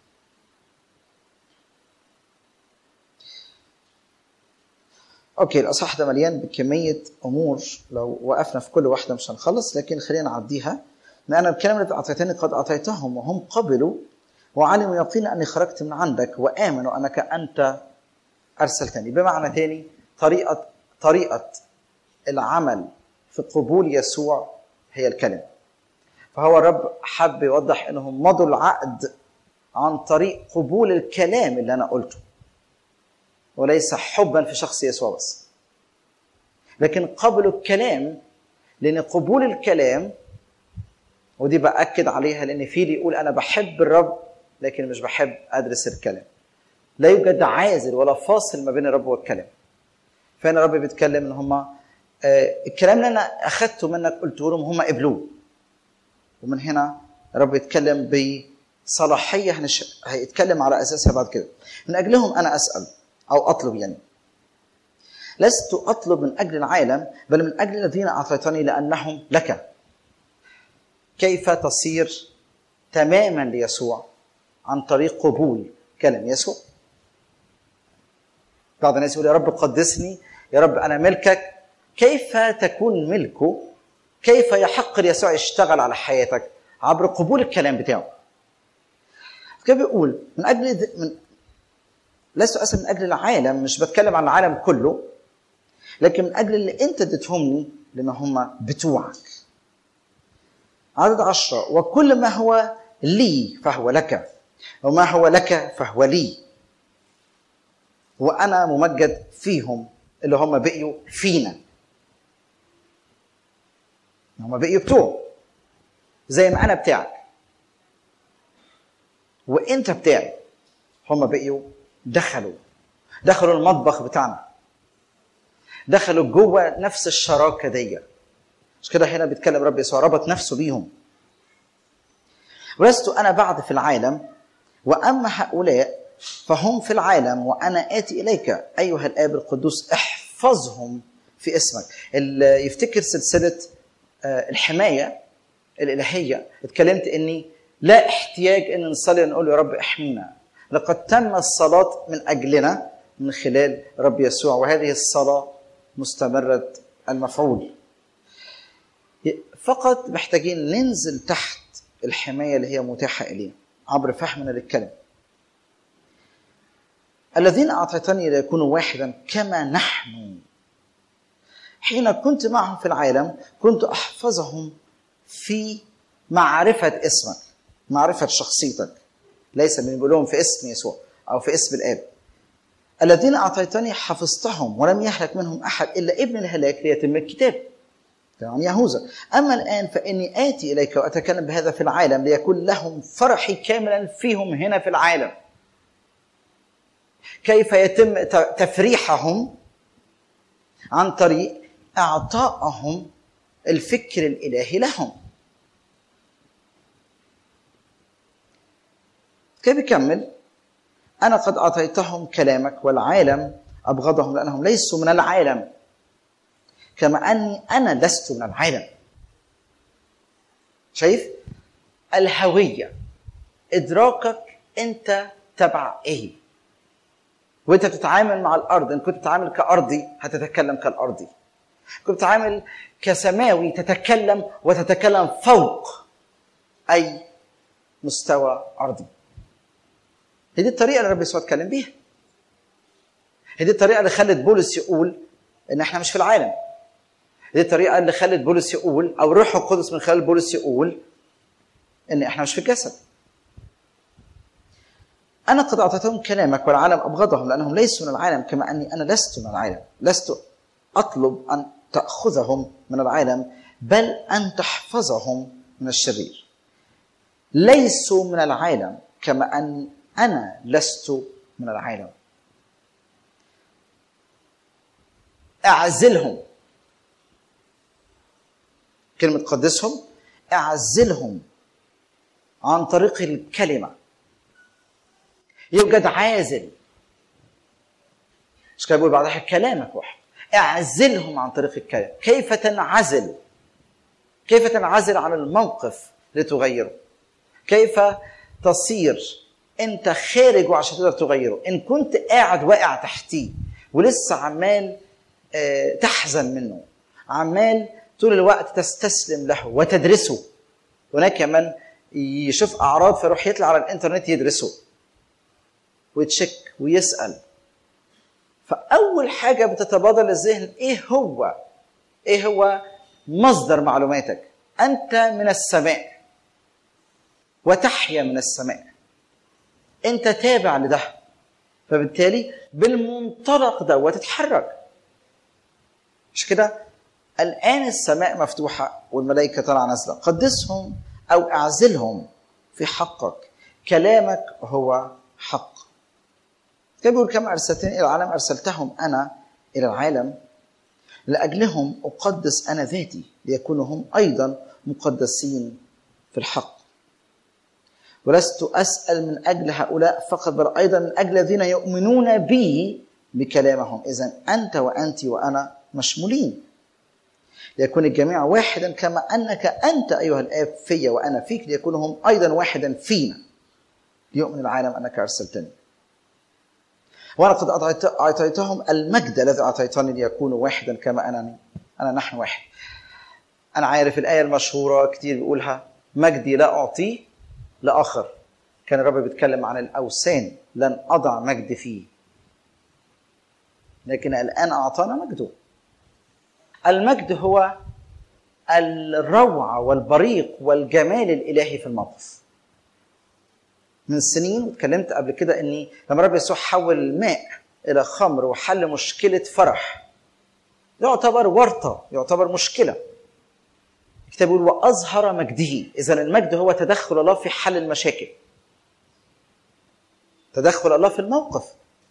اوكي الاصحاح ده مليان بكميه امور لو وقفنا في كل واحده مش هنخلص لكن خلينا نعديها لان الكلام الذي اعطيتني قد اعطيتهم وهم قبلوا وعلموا يقينا اني خرجت من عندك وامنوا انك انت ارسلتني بمعنى ثاني طريقه طريقه العمل في قبول يسوع هي الكلمه فهو الرب حب يوضح انهم مضوا العقد عن طريق قبول الكلام اللي انا قلته وليس حبا في شخص يسوع بس لكن قبلوا الكلام لان قبول الكلام ودي باكد عليها لان في اللي يقول انا بحب الرب لكن مش بحب ادرس الكلام لا يوجد عازل ولا فاصل ما بين الرب والكلام فهنا الرب بيتكلم ان هم الكلام اللي انا اخذته منك قلته لهم هم قبلوه ومن هنا الرب يتكلم بصلاحيه هنش... هيتكلم على اساسها بعد كده من اجلهم انا اسال او اطلب يعني لست اطلب من اجل العالم بل من اجل الذين اعطيتني لانهم لك كيف تصير تماما ليسوع عن طريق قبول كلام يسوع بعض الناس يقول يا رب قدسني يا رب انا ملكك كيف تكون ملكه كيف يحق ليسوع يشتغل على حياتك عبر قبول الكلام بتاعه كيف بيقول من اجل من لست اسال من اجل العالم مش بتكلم عن العالم كله لكن من اجل اللي انت اديتهمني لان هم بتوعك عدد عشرة وكل ما هو لي فهو لك وما هو لك فهو لي وأنا ممجد فيهم اللي هم بقيوا فينا هم بقيوا بتوع زي ما أنا بتاعك وأنت بتاعي هم بقيوا دخلوا دخلوا المطبخ بتاعنا دخلوا جوه نفس الشراكه دي مش كده هنا بيتكلم رب يسوع ربط نفسه بيهم ولست انا بعد في العالم واما هؤلاء فهم في العالم وانا اتي اليك ايها الاب القدوس احفظهم في اسمك اللي يفتكر سلسله الحمايه الالهيه اتكلمت اني لا احتياج ان نصلي نقول يا رب احمينا لقد تم الصلاه من اجلنا من خلال رب يسوع وهذه الصلاه مستمره المفعول فقط محتاجين ننزل تحت الحمايه اللي هي متاحه الينا عبر فهمنا للكلمه الذين اعطيتني ليكونوا واحدا كما نحن حين كنت معهم في العالم كنت احفظهم في معرفه اسمك معرفه شخصيتك ليس من بيقول لهم في اسم يسوع او في اسم الاب الذين اعطيتني حفظتهم ولم يهلك منهم احد الا ابن الهلاك ليتم الكتاب عن يهوذا اما الان فاني اتي اليك واتكلم بهذا في العالم ليكون لهم فرحي كاملا فيهم هنا في العالم كيف يتم ت- تفريحهم عن طريق اعطائهم الفكر الالهي لهم كيف يكمل انا قد اعطيتهم كلامك والعالم ابغضهم لانهم ليسوا من العالم كما اني انا لست من العالم شايف الهويه ادراكك انت تبع ايه وانت بتتعامل مع الارض ان كنت بتتعامل كارضي هتتكلم كالارضي كنت بتتعامل كسماوي تتكلم وتتكلم فوق اي مستوى ارضي هي دي الطريقه اللي رب يسوع اتكلم بيها هي دي الطريقه اللي خلت بولس يقول ان احنا مش في العالم دي الطريقه اللي خلت بولس يقول او الروح القدس من خلال بولس يقول ان احنا مش في الجسد انا قد اعطيتهم كلامك والعالم ابغضهم لانهم ليسوا من العالم كما اني انا لست من العالم لست اطلب ان تاخذهم من العالم بل ان تحفظهم من الشرير ليسوا من العالم كما اني انا لست من العالم اعزلهم كلمة قدسهم اعزلهم عن طريق الكلمة يوجد عازل مش كده بيقول بعدها كلامك واحد اعزلهم عن طريق الكلام كيف تنعزل كيف تنعزل عن الموقف لتغيره كيف تصير انت خارج وعشان تقدر تغيره ان كنت قاعد واقع تحتيه ولسه عمال آه، تحزن منه عمال طول الوقت تستسلم له وتدرسه هناك من يشوف اعراض فيروح يطلع على الانترنت يدرسه ويتشك ويسال فاول حاجه بتتبادر للذهن ايه هو ايه هو مصدر معلوماتك انت من السماء وتحيا من السماء انت تابع لده فبالتالي بالمنطلق ده وتتحرك مش كده الآن السماء مفتوحة والملائكة طالعة نازلة قدسهم أو أعزلهم في حقك كلامك هو حق كان بيقول كما أرسلتني إلى العالم أرسلتهم أنا إلى العالم لأجلهم أقدس أنا ذاتي ليكونوا هم أيضا مقدسين في الحق ولست أسأل من أجل هؤلاء فقط بل أيضا من أجل الذين يؤمنون بي بكلامهم إذا أنت وأنت وأنا مشمولين ليكون الجميع واحدا كما انك انت ايها الاب في وانا فيك ليكونوا هم ايضا واحدا فينا ليؤمن العالم انك ارسلتني وانا قد أعطيت- اعطيتهم المجد الذي اعطيتني ليكونوا واحدا كما انني انا نحن واحد انا عارف الايه المشهوره كتير بيقولها مجدي لا اعطيه لاخر كان الرب بيتكلم عن الاوثان لن اضع مجد فيه لكن الان اعطانا مجده المجد هو الروعة والبريق والجمال الإلهي في الموقف من سنين اتكلمت قبل كده اني لما رب يسوع حول الماء الى خمر وحل مشكله فرح يعتبر ورطه يعتبر مشكله الكتاب يقول واظهر مجده اذا المجد هو تدخل الله في حل المشاكل تدخل الله في الموقف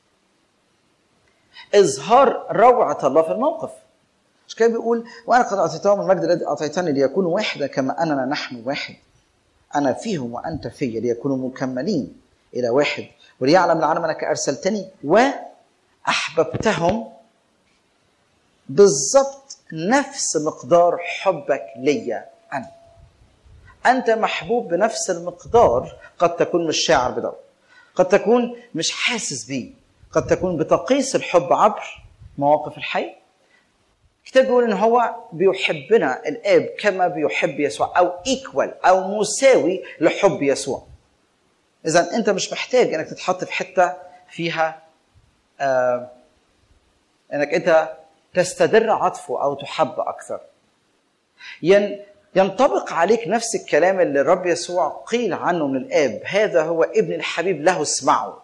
اظهار روعه الله في الموقف مش كده بيقول وانا قد اعطيتهم المجد الذي اعطيتني ليكونوا واحدا كما اننا نحن واحد انا فيهم وانت في ليكونوا مكملين الى واحد وليعلم العالم انك ارسلتني واحببتهم بالضبط نفس مقدار حبك ليا انا انت محبوب بنفس المقدار قد تكون مش شاعر بده قد تكون مش حاسس بيه قد تكون بتقيس الحب عبر مواقف الحي الكتاب بيقول ان هو بيحبنا الاب كما بيحب يسوع او ايكوال او مساوي لحب يسوع اذا انت مش محتاج انك تتحط في حته فيها آه انك انت تستدر عطفه او تحب اكثر ين ينطبق عليك نفس الكلام اللي الرب يسوع قيل عنه من الاب هذا هو ابن الحبيب له اسمعوا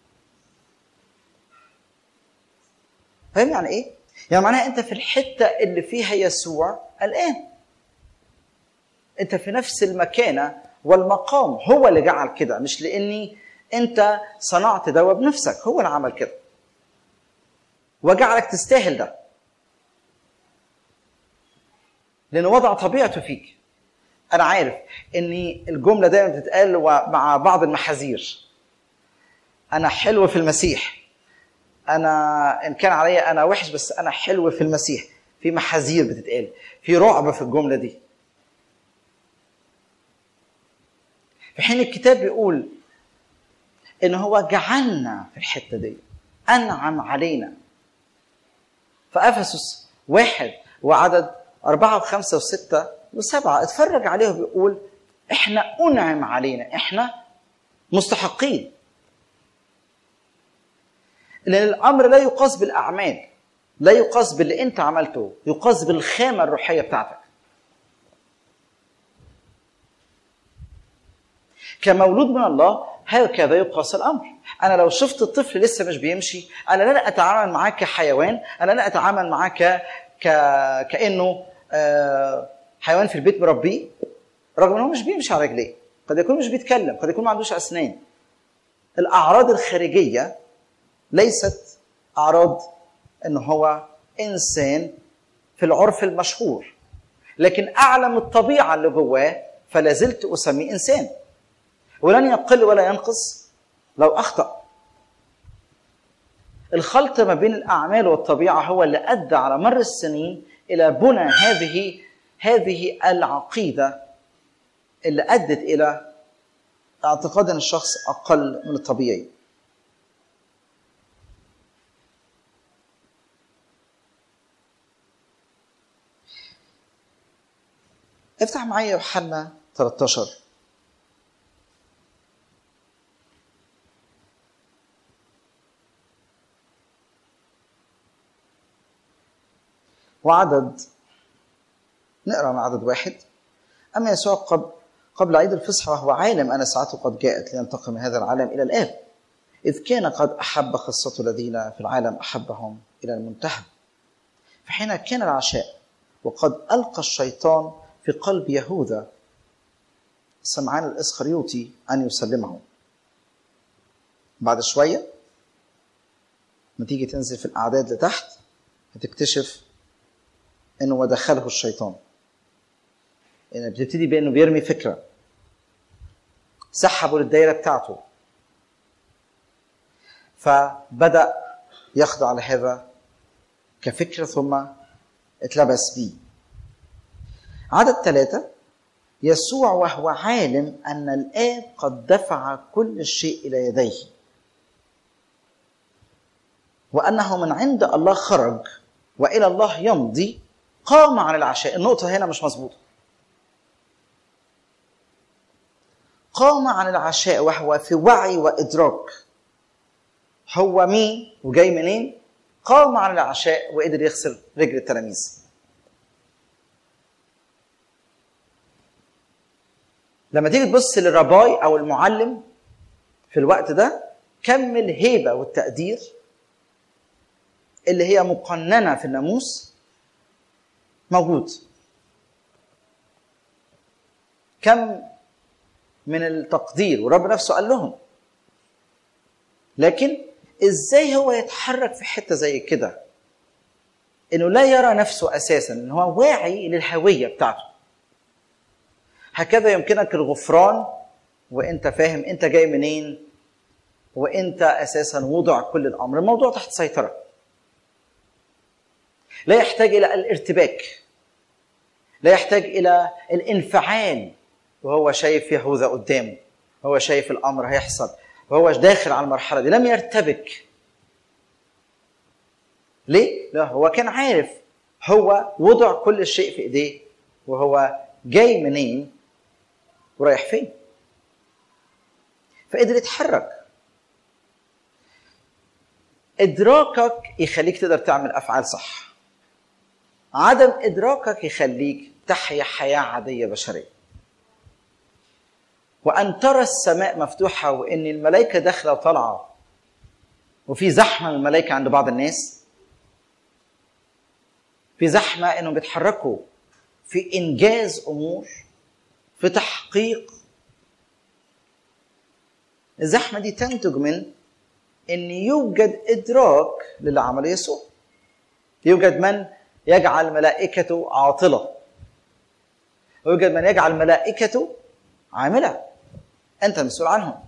فاهم يعني ايه يعني معناها انت في الحته اللي فيها يسوع الان انت في نفس المكانه والمقام هو اللي جعل كده مش لاني انت صنعت دوا بنفسك هو اللي عمل كده وجعلك تستاهل ده لانه وضع طبيعته فيك انا عارف ان الجمله دايما بتتقال مع بعض المحاذير انا حلو في المسيح انا ان كان عليا انا وحش بس انا حلو في المسيح في محاذير بتتقال في رعب في الجمله دي في حين الكتاب بيقول ان هو جعلنا في الحته دي انعم علينا فافسس واحد وعدد أربعة وخمسة وستة وسبعة اتفرج عليه وبيقول احنا أنعم علينا احنا مستحقين لأن الأمر لا يقاس بالأعمال لا يقاس باللي أنت عملته يقاس بالخامة الروحية بتاعتك كمولود من الله هكذا يقاس الامر انا لو شفت الطفل لسه مش بيمشي انا لا اتعامل معاه كحيوان انا لا اتعامل معاه ك... ك... كانه آه، حيوان في البيت مربيه رغم ان هو مش بيمشي على رجليه قد يكون مش بيتكلم قد يكون ما عندوش اسنان الاعراض الخارجيه ليست اعراض ان هو انسان في العرف المشهور لكن اعلم الطبيعه اللي جواه فلا زلت اسميه انسان ولن يقل ولا ينقص لو اخطا الخلط ما بين الاعمال والطبيعه هو اللي ادى على مر السنين الى بنى هذه هذه العقيده اللي ادت الى اعتقاد ان الشخص اقل من الطبيعي افتح معايا يوحنا 13 وعدد نقرا من عدد واحد اما يسوع قبل قبل عيد الفصح وهو عالم ان ساعته قد جاءت لينتقم من هذا العالم الى الاب اذ كان قد احب خاصته الذين في العالم احبهم الى المنتهى فحين كان العشاء وقد القى الشيطان في قلب يهوذا سمعان الاسخريوطي ان يسلمه بعد شويه لما تيجي تنزل في الاعداد لتحت هتكتشف انه ودخله الشيطان يعني بتبتدي بانه بيرمي فكره سحبه للدايره بتاعته فبدا يخضع لهذا كفكره ثم اتلبس بيه عدد ثلاثة يسوع وهو عالم أن الآب قد دفع كل شيء إلى يديه وأنه من عند الله خرج وإلى الله يمضي قام عن العشاء النقطة هنا مش مظبوطة قام عن العشاء وهو في وعي وإدراك هو مين وجاي منين قام عن العشاء وقدر يغسل رجل التلاميذ لما تيجي تبص للرباي او المعلم في الوقت ده كم الهيبه والتقدير اللي هي مقننه في الناموس موجود كم من التقدير والرب نفسه قال لهم لكن ازاي هو يتحرك في حته زي كده انه لا يرى نفسه اساسا ان هو واعي للهويه بتاعته هكذا يمكنك الغفران وانت فاهم انت جاي منين وانت اساسا وضع كل الامر الموضوع تحت سيطره لا يحتاج الى الارتباك لا يحتاج الى الانفعال وهو شايف يهوذا قدامه هو شايف الامر هيحصل وهو داخل على المرحله دي لم يرتبك ليه؟ لا هو كان عارف هو وضع كل شيء في ايديه وهو جاي منين ورايح فين فقدر يتحرك ادراكك يخليك تقدر تعمل افعال صح عدم ادراكك يخليك تحيا حياه عاديه بشريه وان ترى السماء مفتوحه وان الملائكه داخله وطالعه وفي زحمه من الملائكه عند بعض الناس في زحمه انهم بيتحركوا في انجاز امور في تحقيق الزحمه دي تنتج من ان يوجد ادراك للي عمله يسوع يوجد من يجعل ملائكته عاطله ويوجد من يجعل ملائكته عامله انت المسؤول عنهم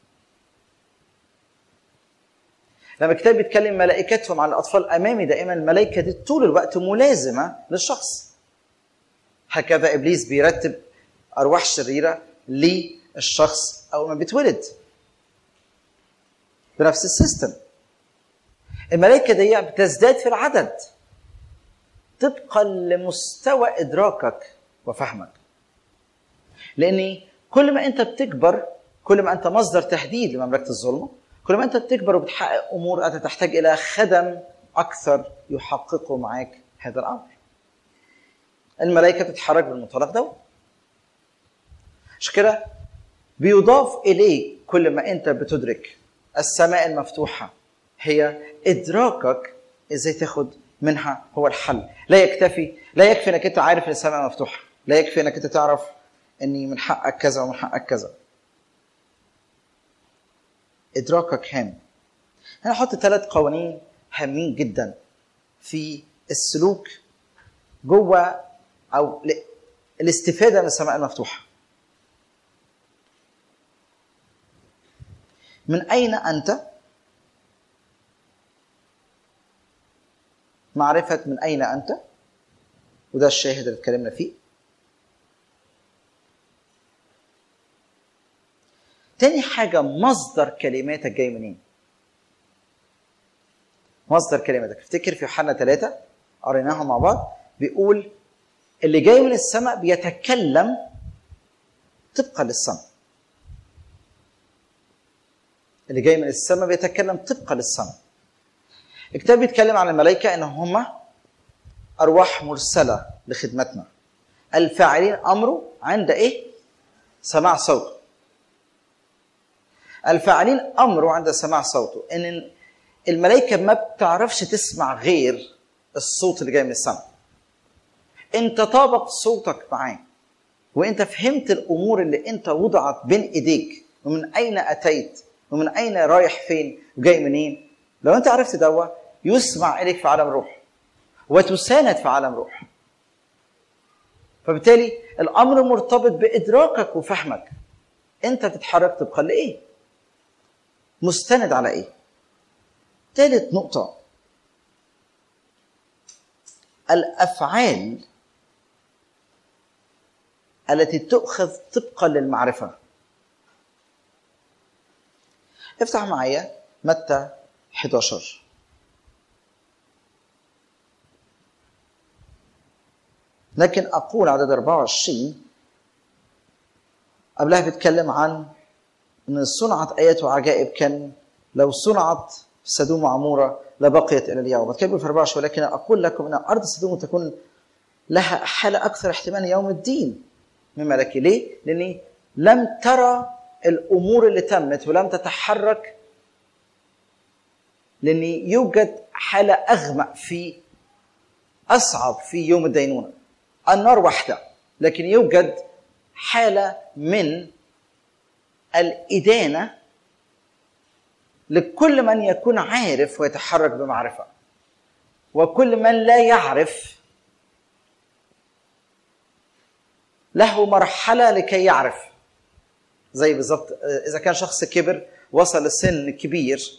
لما الكتاب بيتكلم ملائكتهم عن الاطفال امامي دائما الملائكه دي طول الوقت ملازمه للشخص هكذا ابليس بيرتب ارواح شريره للشخص اول ما بيتولد بنفس السيستم الملائكه دي بتزداد في العدد طبقا لمستوى ادراكك وفهمك لان كل ما انت بتكبر كل ما انت مصدر تهديد لمملكه الظلمه كل ما انت بتكبر وبتحقق امور انت تحتاج الى خدم اكثر يحققوا معاك هذا الامر الملائكه بتتحرك بالمنطلق ده عشان كده بيضاف اليك كل ما انت بتدرك السماء المفتوحه هي ادراكك ازاي تاخد منها هو الحل لا يكتفي لا يكفي انك انت عارف ان السماء مفتوحه لا يكفي انك انت تعرف اني من حقك كذا ومن حقك كذا ادراكك هام انا احط ثلاث قوانين هامين جدا في السلوك جوه او ل- الاستفاده من السماء المفتوحه من اين انت معرفه من اين انت وده الشاهد اللي اتكلمنا فيه تاني حاجة مصدر كلماتك جاي منين؟ مصدر كلماتك افتكر في يوحنا ثلاثة قريناها مع بعض بيقول اللي جاي من السماء بيتكلم طبقا للسماء اللي جاي من السماء بيتكلم طبقا للسماء الكتاب بيتكلم عن الملائكة ان هم ارواح مرسلة لخدمتنا الفاعلين امره عند ايه؟ سماع صوته الفاعلين امره عند سماع صوته ان الملائكه ما بتعرفش تسمع غير الصوت اللي جاي من السماء انت طابق صوتك معاه وانت فهمت الامور اللي انت وضعت بين ايديك ومن اين اتيت ومن اين رايح فين وجاي منين لو انت عرفت دوا يسمع اليك في عالم روح وتساند في عالم روح فبالتالي الامر مرتبط بادراكك وفهمك انت تتحرك طبقا لايه مستند على ايه ثالث نقطة الأفعال التي تؤخذ طبقا للمعرفة افتح معايا متى 11 لكن أقول عدد 24 قبلها بيتكلم عن ان صنعت ايات وعجائب كان لو صنعت في سدوم وعموره لبقيت الى اليوم بتكلم في 24 ولكن اقول لكم ان ارض سدوم تكون لها حاله اكثر احتمال يوم الدين من ملكي ليه؟ لاني لم ترى الامور اللي تمت ولم تتحرك لان يوجد حاله اغمق في اصعب في يوم الدينونه النار واحده لكن يوجد حاله من الإدانة لكل من يكون عارف ويتحرك بمعرفة وكل من لا يعرف له مرحلة لكي يعرف زي بالظبط إذا كان شخص كبر وصل لسن كبير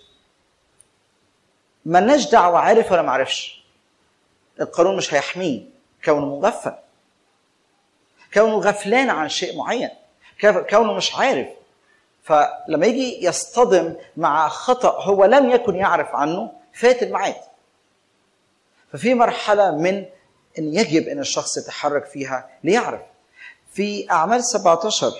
ملناش دعوة عارف ولا معرفش القانون مش هيحميه كونه مغفل كونه غفلان عن شيء معين كونه مش عارف فلما يجي يصطدم مع خطأ هو لم يكن يعرف عنه فات الميعاد ففي مرحلة من أن يجب أن الشخص يتحرك فيها ليعرف في أعمال 17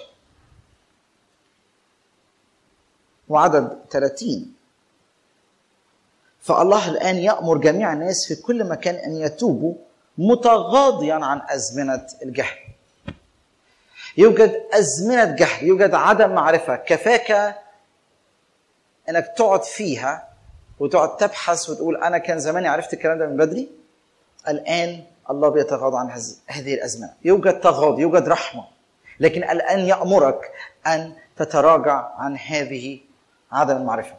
وعدد 30 فالله الآن يأمر جميع الناس في كل مكان أن يتوبوا متغاضيا عن ازمنه الجهل يوجد ازمنه جهل يوجد عدم معرفه كفاك انك تقعد فيها وتقعد تبحث وتقول انا كان زماني عرفت الكلام ده من بدري الان الله بيتغاضى عن هز- هذه الازمنه يوجد تغاضي يوجد رحمه لكن الان يامرك ان تتراجع عن هذه عدم المعرفه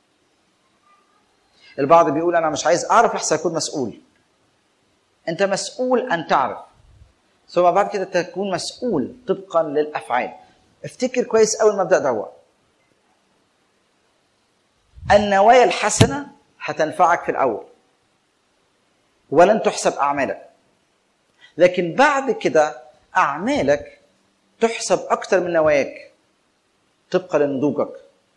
البعض بيقول انا مش عايز اعرف لحسن اكون مسؤول انت مسؤول ان تعرف ثم بعد كده تكون مسؤول طبقا للافعال افتكر كويس قوي المبدا دوت النوايا الحسنه هتنفعك في الاول ولن تحسب اعمالك لكن بعد كده اعمالك تحسب اكتر من نواياك طبقا لنضوجك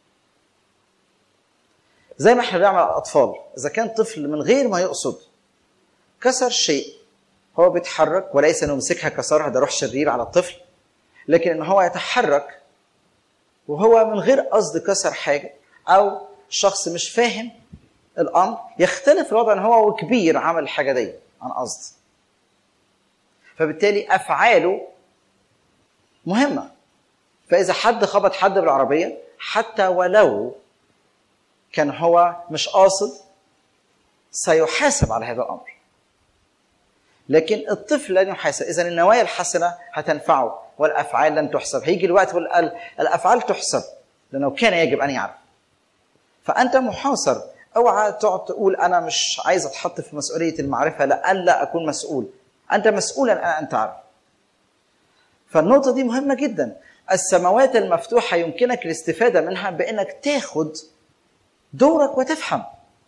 زي ما احنا بنعمل على الاطفال اذا كان طفل من غير ما يقصد كسر شيء هو بيتحرك وليس انه يمسكها كسرها ده روح شرير على الطفل لكن ان هو يتحرك وهو من غير قصد كسر حاجه او شخص مش فاهم الامر يختلف الوضع ان هو وكبير عمل الحاجه دي عن قصد فبالتالي افعاله مهمه فاذا حد خبط حد بالعربيه حتى ولو كان هو مش قاصد سيحاسب على هذا الامر لكن الطفل لن يحاسب اذا النوايا الحسنه هتنفعه والافعال لن تحسب هيجي الوقت والقال الافعال تحسب لانه كان يجب ان يعرف فانت محاصر اوعى تقعد تقول انا مش عايز اتحط في مسؤوليه المعرفه لئلا اكون مسؤول انت مسؤولا ان تعرف فالنقطه دي مهمه جدا السماوات المفتوحه يمكنك الاستفاده منها بانك تاخد دورك وتفهم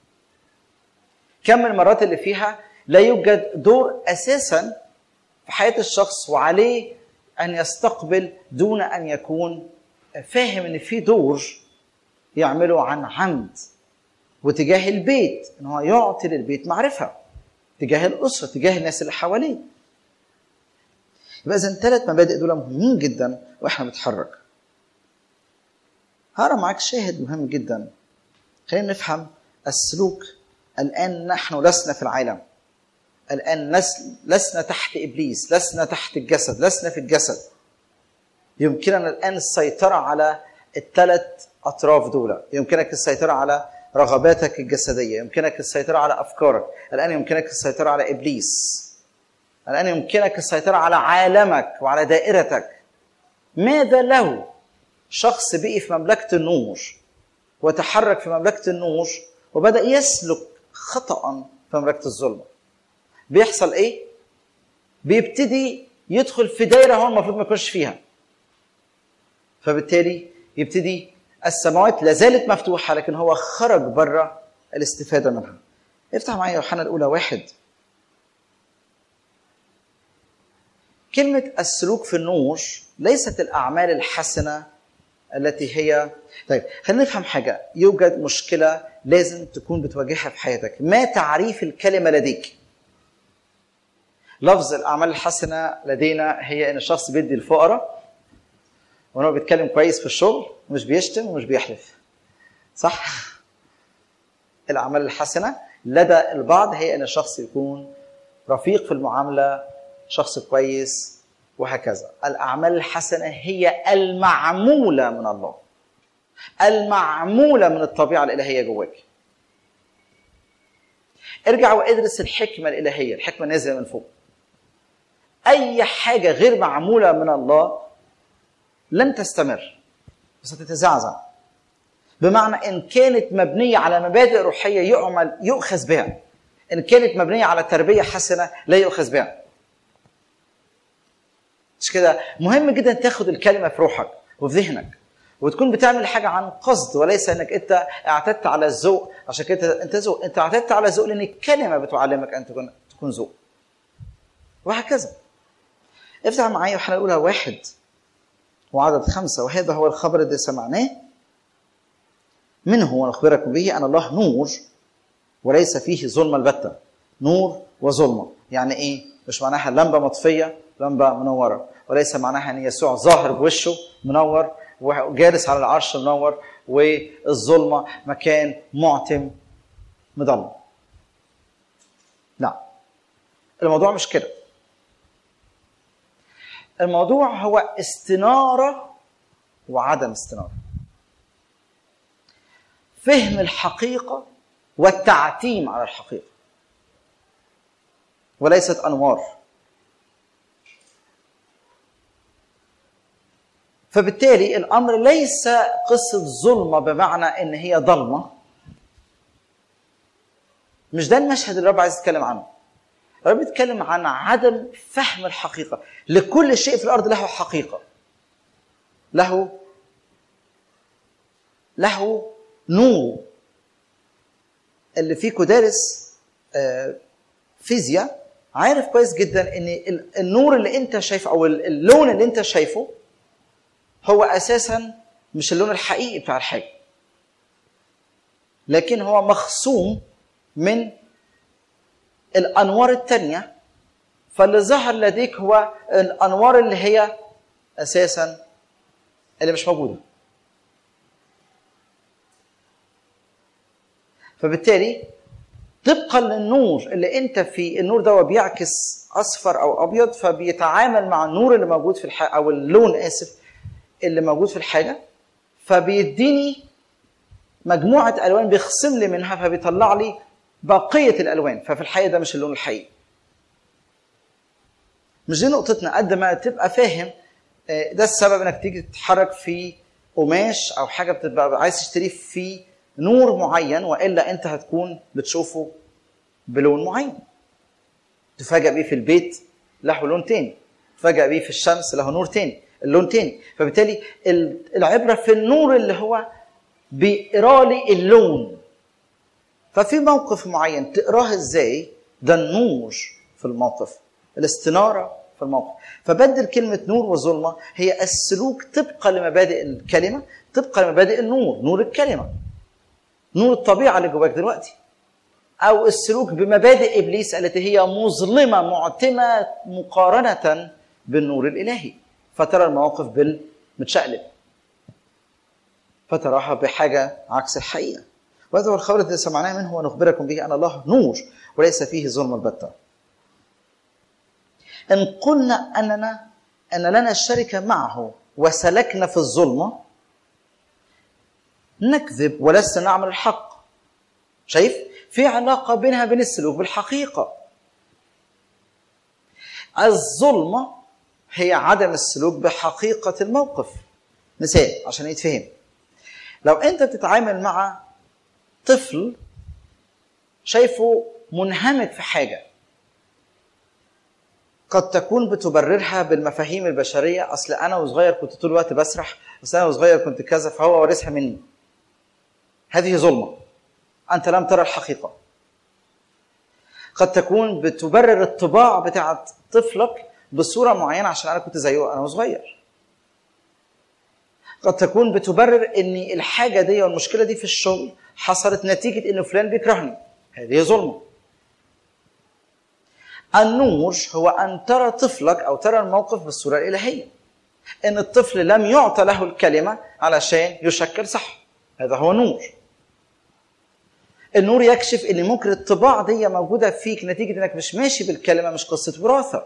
كم من المرات اللي فيها لا يوجد دور اساسا في حياه الشخص وعليه ان يستقبل دون ان يكون فاهم ان في دور يعمله عن عمد وتجاه البيت ان هو يعطي للبيت معرفه تجاه الاسره تجاه الناس اللي حواليه يبقى اذا ثلاث مبادئ دول مهمين جدا واحنا بنتحرك هقرا معاك شاهد مهم جدا خلينا نفهم السلوك الان نحن لسنا في العالم الان لس- لسنا تحت ابليس لسنا تحت الجسد لسنا في الجسد يمكننا الان السيطره على الثلاث اطراف دول يمكنك السيطره على رغباتك الجسديه يمكنك السيطره على افكارك الان يمكنك السيطره على ابليس الان يمكنك السيطره على عالمك وعلى دائرتك ماذا لو شخص بقي في مملكه النور وتحرك في مملكه النور وبدا يسلك خطا في مملكه الظلمه بيحصل ايه بيبتدي يدخل في دايره هو المفروض ما يكونش فيها فبالتالي يبتدي السماوات لا زالت مفتوحه لكن هو خرج بره الاستفاده منها افتح معايا يوحنا الاولى واحد كلمة السلوك في النور ليست الأعمال الحسنة التي هي طيب خلينا نفهم حاجة يوجد مشكلة لازم تكون بتواجهها في حياتك ما تعريف الكلمة لديك لفظ الأعمال الحسنة لدينا هي إن الشخص بيدي الفقراء وإن هو بيتكلم كويس في الشغل ومش بيشتم ومش بيحلف صح؟ الأعمال الحسنة لدى البعض هي إن الشخص يكون رفيق في المعاملة شخص كويس وهكذا الأعمال الحسنة هي المعمولة من الله المعمولة من الطبيعة الإلهية جواك ارجع وادرس الحكمة الإلهية الحكمة نازلة من فوق أي حاجة غير معمولة من الله لن تستمر وستتزعزع بمعنى إن كانت مبنية على مبادئ روحية يعمل يؤخذ بها إن كانت مبنية على تربية حسنة لا يؤخذ بها مش كده مهم جدا تاخد الكلمه في روحك وفي ذهنك وتكون بتعمل حاجه عن قصد وليس انك انت اعتدت على الذوق عشان كده انت ذوق انت اعتدت على الذوق لان الكلمه بتعلمك ان تكون تكون ذوق وهكذا افتح معايا يوحنا الاولى واحد وعدد خمسه وهذا هو الخبر الذي سمعناه منه ونخبركم به ان الله نور وليس فيه ظلمه البته نور وظلمه يعني ايه مش معناها لمبه مطفيه لمبه منوره وليس معناها ان يسوع ظاهر بوشه منور وجالس على العرش منور والظلمه مكان معتم مضلم لا الموضوع مش كده الموضوع هو استناره وعدم استناره فهم الحقيقه والتعتيم على الحقيقه وليست انوار فبالتالي الامر ليس قصه ظلمه بمعنى ان هي ضلمه مش ده المشهد اللي الرب عايز يتكلم عنه الرب بيتكلم عن عدم فهم الحقيقه لكل شيء في الارض له حقيقه له له نور اللي فيكم دارس آه، فيزياء عارف كويس جدا ان ال- النور اللي انت شايفه او ال- اللون اللي انت شايفه هو اساسا مش اللون الحقيقي بتاع الحاجه لكن هو مخصوم من الانوار التانية فاللي ظهر لديك هو الانوار اللي هي اساسا اللي مش موجوده فبالتالي طبقا للنور اللي انت فيه النور ده هو بيعكس اصفر او ابيض فبيتعامل مع النور اللي موجود في الحاجه او اللون اسف اللي موجود في الحاجه فبيديني مجموعه الوان بيخصم لي منها فبيطلع لي بقيه الالوان ففي الحقيقه ده مش اللون الحقيقي مش دي نقطتنا قد ما تبقى فاهم آه، ده السبب انك تيجي تتحرك في قماش او حاجه بتبقى عايز تشتريه في نور معين والا انت هتكون بتشوفه بلون معين تفاجأ بيه في البيت له لون تاني تفاجأ بيه في الشمس له نور تاني اللون تاني فبالتالي ال- العبرة في النور اللي هو بيقرا لي اللون ففي موقف معين تقراه ازاي ده النور في الموقف الاستنارة في الموقف فبدل كلمة نور وظلمة هي السلوك طبقا لمبادئ الكلمة طبقا لمبادئ النور نور الكلمة نور الطبيعة اللي جواك دلوقتي أو السلوك بمبادئ إبليس التي هي مظلمة معتمة مقارنة بالنور الإلهي فترى المواقف بالمتشقلب فتراها بحاجة عكس الحقيقة وهذا هو الخبر الذي سمعناه منه ونخبركم به أن الله نور وليس فيه ظلم البتة إن قلنا أننا أن لنا الشركة معه وسلكنا في الظلمة نكذب ولسنا نعمل الحق شايف في علاقة بينها بين السلوك بالحقيقة الظلمة هي عدم السلوك بحقيقة الموقف مثال عشان يتفهم لو انت بتتعامل مع طفل شايفه منهمك في حاجة قد تكون بتبررها بالمفاهيم البشرية أصل أنا وصغير كنت طول الوقت بسرح أصل أنا وصغير كنت كذا فهو وارثها مني هذه ظلمة أنت لم ترى الحقيقة قد تكون بتبرر الطباع بتاعت طفلك بصورة معينة عشان أنا كنت زيه أنا وصغير قد تكون بتبرر ان الحاجه دي والمشكله دي في الشغل حصلت نتيجه ان فلان بيكرهني هذه ظلمه النور هو ان ترى طفلك او ترى الموقف بالصوره الالهيه ان الطفل لم يعطى له الكلمه علشان يشكل صح هذا هو نور النور يكشف ان ممكن الطباع دي موجوده فيك نتيجه انك مش ماشي بالكلمه مش قصه وراثه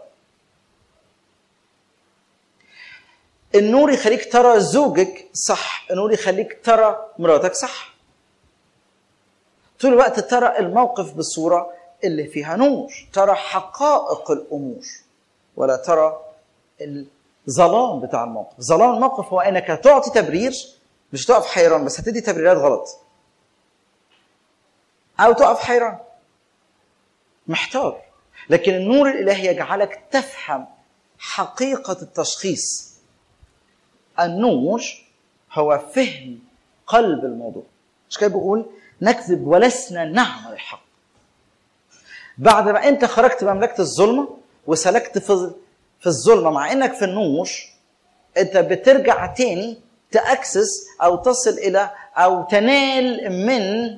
النور يخليك ترى زوجك صح النور يخليك ترى مراتك صح طول الوقت ترى الموقف بالصورة اللي فيها نور ترى حقائق الأمور ولا ترى الظلام بتاع الموقف ظلام الموقف هو انك هتعطي تبرير مش تقف حيران بس هتدي تبريرات غلط او تقف حيران محتار لكن النور الالهي يجعلك تفهم حقيقه التشخيص النور هو فهم قلب الموضوع مش كده بيقول نكذب ولسنا نعمل الحق بعد ما انت خرجت من مملكه الظلمه وسلكت في في الظلمه مع انك في النور انت بترجع تاني تاكسس او تصل الى او تنال من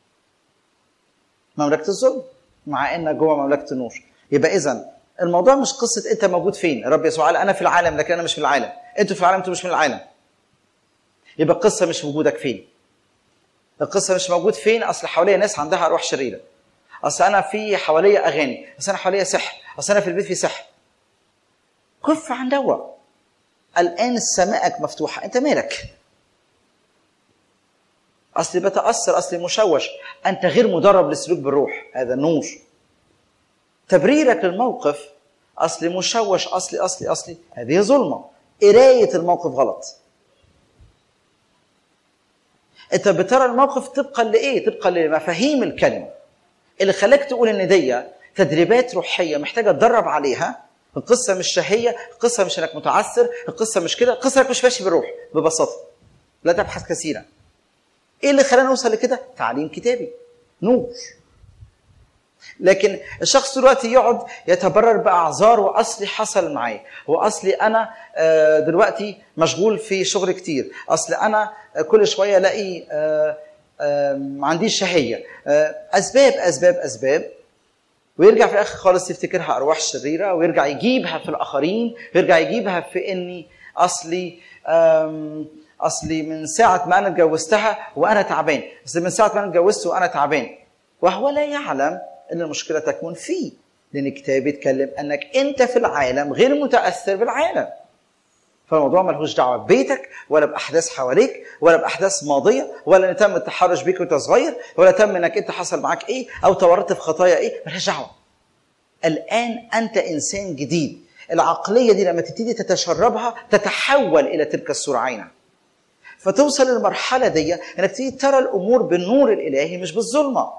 مملكه الظلم مع انك جوه مملكه النور يبقى اذا الموضوع مش قصه انت موجود فين الرب يسوع قال انا في العالم لكن انا مش في العالم انتوا في العالم انتوا مش من العالم يبقى القصه مش وجودك فين القصه مش موجود فين اصل حواليا ناس عندها ارواح شريره اصل انا في حواليا اغاني اصل انا حواليا سحر اصل انا في البيت في سحر كف عن دوا الان سمائك مفتوحه انت مالك اصلي بتاثر اصلي مشوش انت غير مدرب للسلوك بالروح هذا نور تبريرك للموقف اصلي مشوش اصلي اصلي اصلي هذه ظلمه قرايه الموقف غلط انت بترى الموقف طبقا لايه طبقا لمفاهيم الكلمه اللي خلاك تقول ان دي تدريبات روحيه محتاجه تدرب عليها القصه مش شهيه القصه مش انك متعثر القصه مش كده القصه انك مش ماشي بالروح ببساطه لا تبحث كثيرا ايه اللي خلانا نوصل لكده تعليم كتابي نور لكن الشخص دلوقتي يقعد يتبرر باعذار واصلي حصل معايا واصلي انا آه، دلوقتي مشغول في شغل كتير اصل انا آه، كل شويه الاقي آه، آه، ما عنديش شهيه آه، اسباب اسباب اسباب ويرجع في الاخر خالص يفتكرها ارواح شريره ويرجع يجيبها في الاخرين ويرجع يجيبها في اني اصلي آم، اصلي من ساعه ما انا اتجوزتها وانا تعبان اصل من ساعه ما انا اتجوزت وانا تعبان وهو لا يعلم ان المشكله تكمن فيه لان الكتاب بيتكلم انك انت في العالم غير متاثر بالعالم فالموضوع ملهوش دعوه ببيتك ولا باحداث حواليك ولا باحداث ماضيه ولا ان تم التحرش بيك وانت صغير ولا تم انك انت حصل معاك ايه او تورطت في خطايا ايه ملهاش دعوه الان انت انسان جديد العقليه دي لما تبتدي تتشربها تتحول الى تلك الصوره عينها فتوصل للمرحله دي انك تبتدي ترى الامور بالنور الالهي مش بالظلمه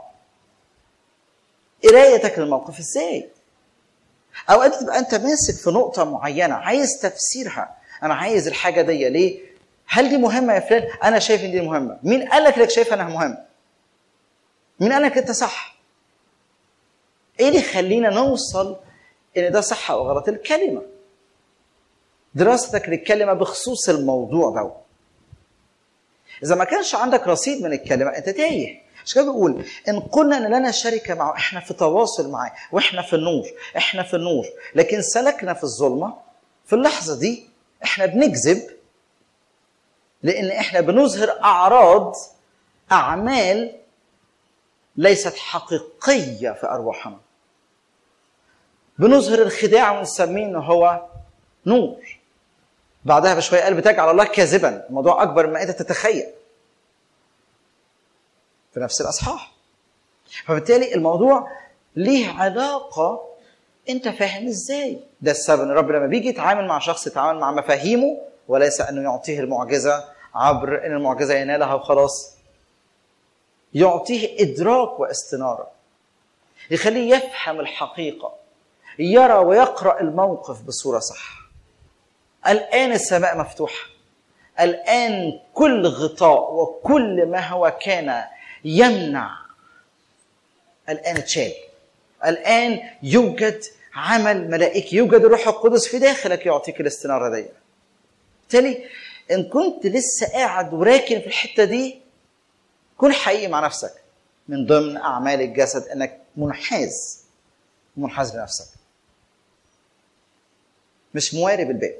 قرايتك للموقف ازاي اوقات تبقى انت ماسك في نقطه معينه عايز تفسيرها انا عايز الحاجه دي ليه هل دي مهمه يا فلان انا شايف ان دي مهمه مين قال لك انك شايف انها مهمه مين قال لك انت صح ايه اللي يخلينا نوصل ان ده صح او غلط الكلمه دراستك للكلمه بخصوص الموضوع ده اذا ما كانش عندك رصيد من الكلمه انت تايه عشان كده بيقول ان قلنا ان لنا شركه معه احنا في تواصل معاه واحنا في النور احنا في النور لكن سلكنا في الظلمه في اللحظه دي احنا بنكذب لان احنا بنظهر اعراض اعمال ليست حقيقيه في ارواحنا بنظهر الخداع ونسميه ان هو نور بعدها بشويه قال بتجعل الله كاذبا الموضوع اكبر مما انت تتخيل في نفس الاصحاح فبالتالي الموضوع ليه علاقه انت فاهم ازاي ده السبب ان الرب لما بيجي يتعامل مع شخص يتعامل مع مفاهيمه وليس انه يعطيه المعجزه عبر ان المعجزه ينالها وخلاص يعطيه ادراك واستناره يخليه يفهم الحقيقه يرى ويقرا الموقف بصوره صح الان السماء مفتوحه الان كل غطاء وكل ما هو كان يمنع الان اتشال الان يوجد عمل ملائكي يوجد الروح القدس في داخلك يعطيك الاستناره دي بالتالي ان كنت لسه قاعد وراكن في الحته دي كن حقيقي مع نفسك من ضمن اعمال الجسد انك منحاز منحاز لنفسك مش موارب الباب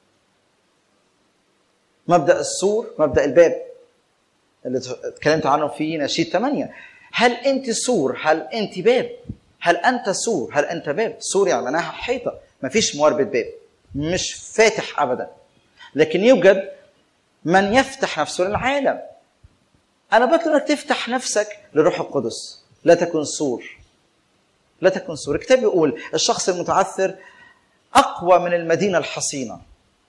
مبدا السور مبدا الباب اللي اتكلمت عنه في نشيد 8 هل انت سور هل انت باب هل انت سور هل انت باب سور يعني معناها حيطه مفيش مواربه باب مش فاتح ابدا لكن يوجد من يفتح نفسه للعالم انا بطلب انك تفتح نفسك للروح القدس لا تكن سور لا تكن سور الكتاب يقول الشخص المتعثر اقوى من المدينه الحصينه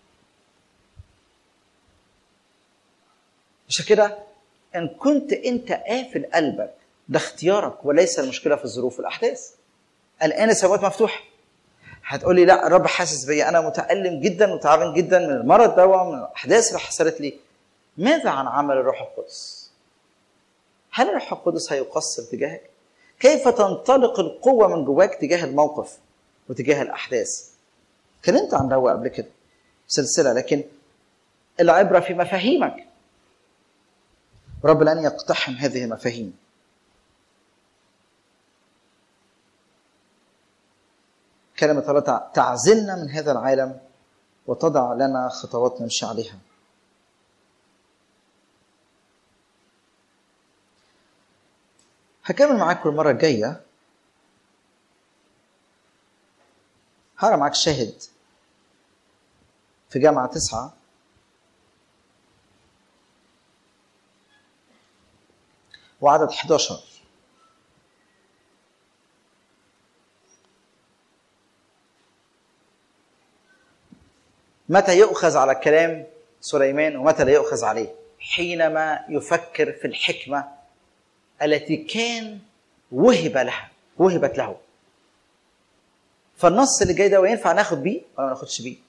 عشان كده ان كنت انت قافل قلبك ده اختيارك وليس المشكله في الظروف والاحداث الان السماوات مفتوحه هتقولي لا الرب حاسس بيا انا متالم جدا وتعبان جدا من المرض ده ومن الاحداث اللي حصلت لي ماذا عن عمل الروح القدس هل الروح القدس هيقصر تجاهك كيف تنطلق القوه من جواك تجاه الموقف وتجاه الاحداث اتكلمت عن ده قبل كده سلسله لكن العبره في مفاهيمك رب لن يقتحم هذه المفاهيم كلمة الله تعزلنا من هذا العالم وتضع لنا خطوات نمشي عليها هكمل معاكم المرة الجاية هقرا معاك شاهد في جامعة تسعة وعدد 11 متى يؤخذ على كلام سليمان ومتى لا يؤخذ عليه حينما يفكر في الحكمة التي كان وهب لها وهبت له فالنص اللي جاي ده وينفع ناخد بيه ولا ما ناخدش بيه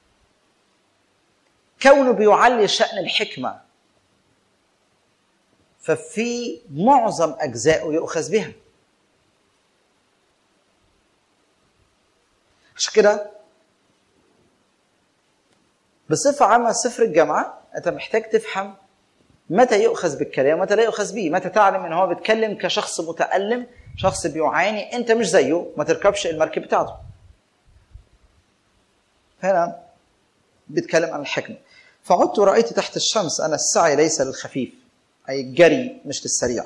كونه بيعلي شأن الحكمة ففي معظم أجزائه يؤخذ بها عشان كده بصفة عامة سفر الجامعة أنت محتاج تفهم متى يؤخذ بالكلام ومتى لا يؤخذ به متى تعلم ان هو بيتكلم كشخص متألم شخص بيعاني انت مش زيه ما تركبش المركب بتاعته هنا بيتكلم عن الحكمة فعدت ورأيت تحت الشمس أن السعي ليس للخفيف أي الجري مش للسريع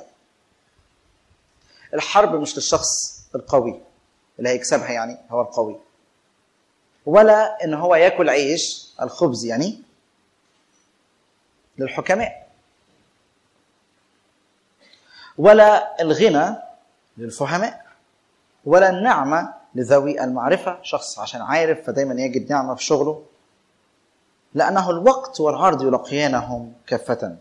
الحرب مش للشخص القوي اللي هيكسبها يعني هو القوي ولا ان هو ياكل عيش الخبز يعني للحكماء ولا الغنى للفهماء ولا النعمة لذوي المعرفة شخص عشان عارف فدايما يجد نعمة في شغله لأنه الوقت والعرض يلقيانهم كافة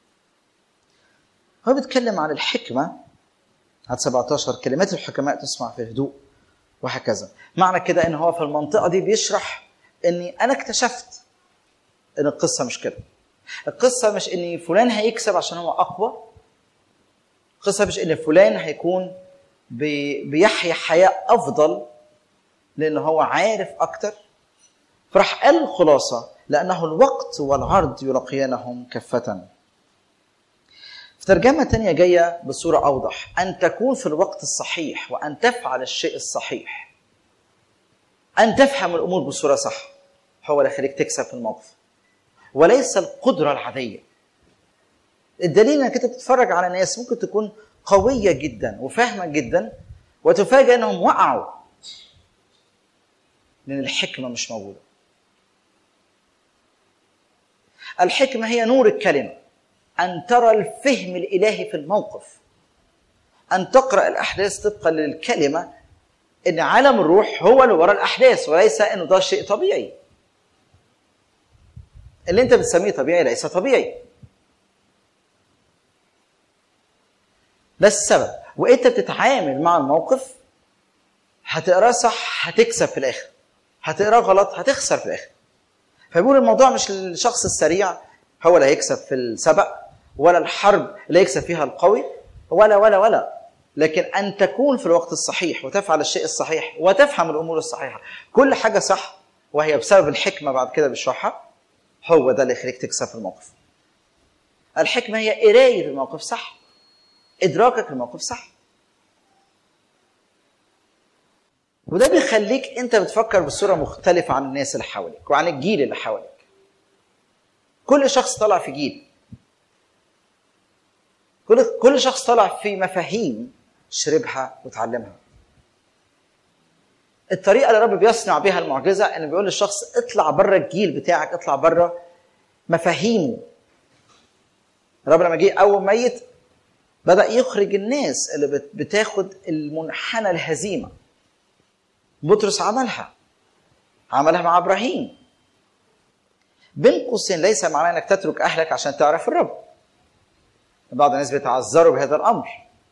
هو بيتكلم عن الحكمة عدد 17 كلمات الحكماء تسمع في هدوء وهكذا معنى كده ان هو في المنطقة دي بيشرح اني انا اكتشفت ان القصة مش كده القصة مش ان فلان هيكسب عشان هو اقوى القصة مش ان فلان هيكون بي- بيحيا حياة افضل لان هو عارف اكتر فراح قال الخلاصة لانه الوقت والعرض يلقيانهم كفة في ترجمة تانية جاية بصورة أوضح أن تكون في الوقت الصحيح وأن تفعل الشيء الصحيح أن تفهم الأمور بصورة صح هو اللي يخليك تكسب في الموقف وليس القدرة العادية الدليل انك انت بتتفرج على ناس ممكن تكون قوية جدا وفاهمة جدا وتفاجأ انهم وقعوا لأن الحكمة مش موجودة الحكمة هي نور الكلمة أن ترى الفهم الإلهي في الموقف أن تقرأ الأحداث طبقا للكلمة إن عالم الروح هو اللي وراء الأحداث وليس إنه ده شيء طبيعي اللي أنت بتسميه طبيعي ليس طبيعي ده السبب وأنت بتتعامل مع الموقف هتقراه صح هتكسب في الآخر هتقراه غلط هتخسر في الآخر فبيقول الموضوع مش الشخص السريع هو اللي هيكسب في السبق ولا الحرب اللي هيكسب فيها القوي ولا ولا ولا لكن ان تكون في الوقت الصحيح وتفعل الشيء الصحيح وتفهم الامور الصحيحه كل حاجه صح وهي بسبب الحكمه بعد كده بيشرحها هو ده اللي يخليك تكسب في الموقف الحكمه هي قرايه الموقف صح ادراكك الموقف صح وده بيخليك انت بتفكر بصوره مختلفه عن الناس اللي حواليك وعن الجيل اللي حواليك كل شخص طلع في جيل كل كل شخص طلع في مفاهيم شربها وتعلمها الطريقه اللي الرب بيصنع بها المعجزه انه بيقول للشخص اطلع بره الجيل بتاعك اطلع بره مفاهيمه الرب لما جه اول ميت بدا يخرج الناس اللي بت- بتاخد المنحنى الهزيمه بطرس عملها عملها مع ابراهيم بين قوسين ليس معناه انك تترك اهلك عشان تعرف الرب بعض الناس بيتعذروا بهذا الامر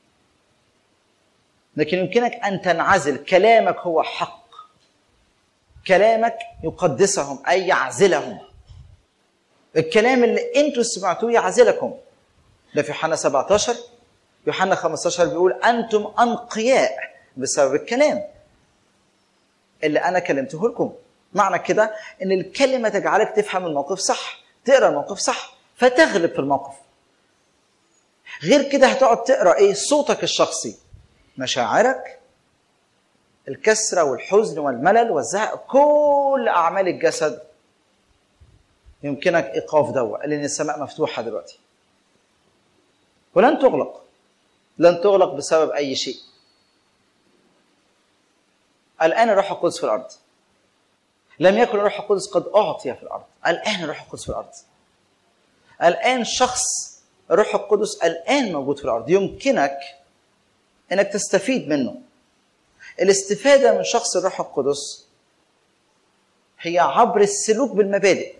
لكن يمكنك ان تنعزل كلامك هو حق كلامك يقدسهم اي يعزلهم الكلام اللي انتوا سمعتوه يعزلكم ده في يوحنا 17 يوحنا 15 بيقول انتم انقياء بسبب الكلام اللي انا كلمته لكم معنى كده ان الكلمه تجعلك تفهم الموقف صح تقرا الموقف صح فتغلب في الموقف غير كده هتقعد تقرا ايه صوتك الشخصي مشاعرك الكسرة والحزن والملل والزهق كل أعمال الجسد يمكنك إيقاف دوا لأن السماء مفتوحة دلوقتي ولن تغلق لن تغلق بسبب أي شيء الآن الروح القدس في الأرض لم يكن الروح القدس قد اعطي في الارض الان الروح القدس في الارض الان شخص الروح القدس الان موجود في الارض يمكنك انك تستفيد منه الاستفاده من شخص الروح القدس هي عبر السلوك بالمبادئ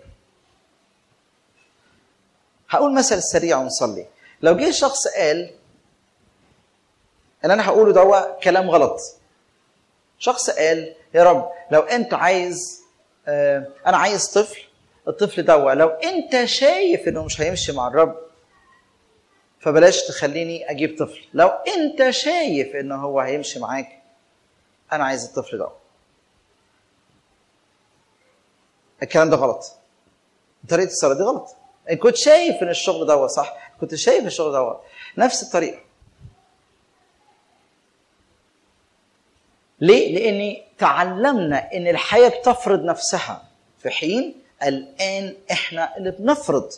هقول مثل سريع ونصلي لو جه شخص قال اللي انا هقوله ده كلام غلط شخص قال يا رب لو انت عايز آه انا عايز طفل الطفل ده لو انت شايف انه مش هيمشي مع الرب فبلاش تخليني اجيب طفل لو انت شايف انه هو هيمشي معاك انا عايز الطفل ده الكلام ده غلط طريقه الصلاه دي غلط ان كنت شايف ان الشغل ده صح كنت شايف الشغل ده نفس الطريقه ليه لاني تعلمنا ان الحياه بتفرض نفسها في حين الان احنا اللي بنفرض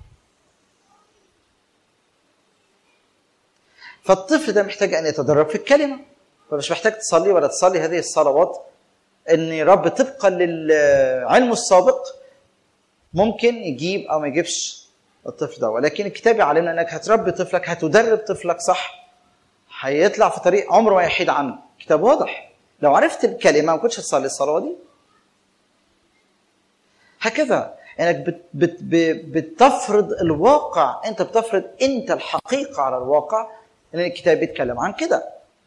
فالطفل ده محتاج ان يتدرب في الكلمه فمش محتاج تصلي ولا تصلي هذه الصلوات ان رب طبقا للعلم السابق ممكن يجيب او ما يجيبش الطفل ده ولكن الكتاب يعلمنا انك هتربي طفلك هتدرب طفلك صح هيطلع في طريق عمره ما يحيد عنه كتاب واضح لو عرفت الكلمه ما كنتش هتصلي الصلاه دي هكذا انك بت بت بتفرض الواقع انت بتفرض انت الحقيقه على الواقع لان الكتاب بيتكلم عن كده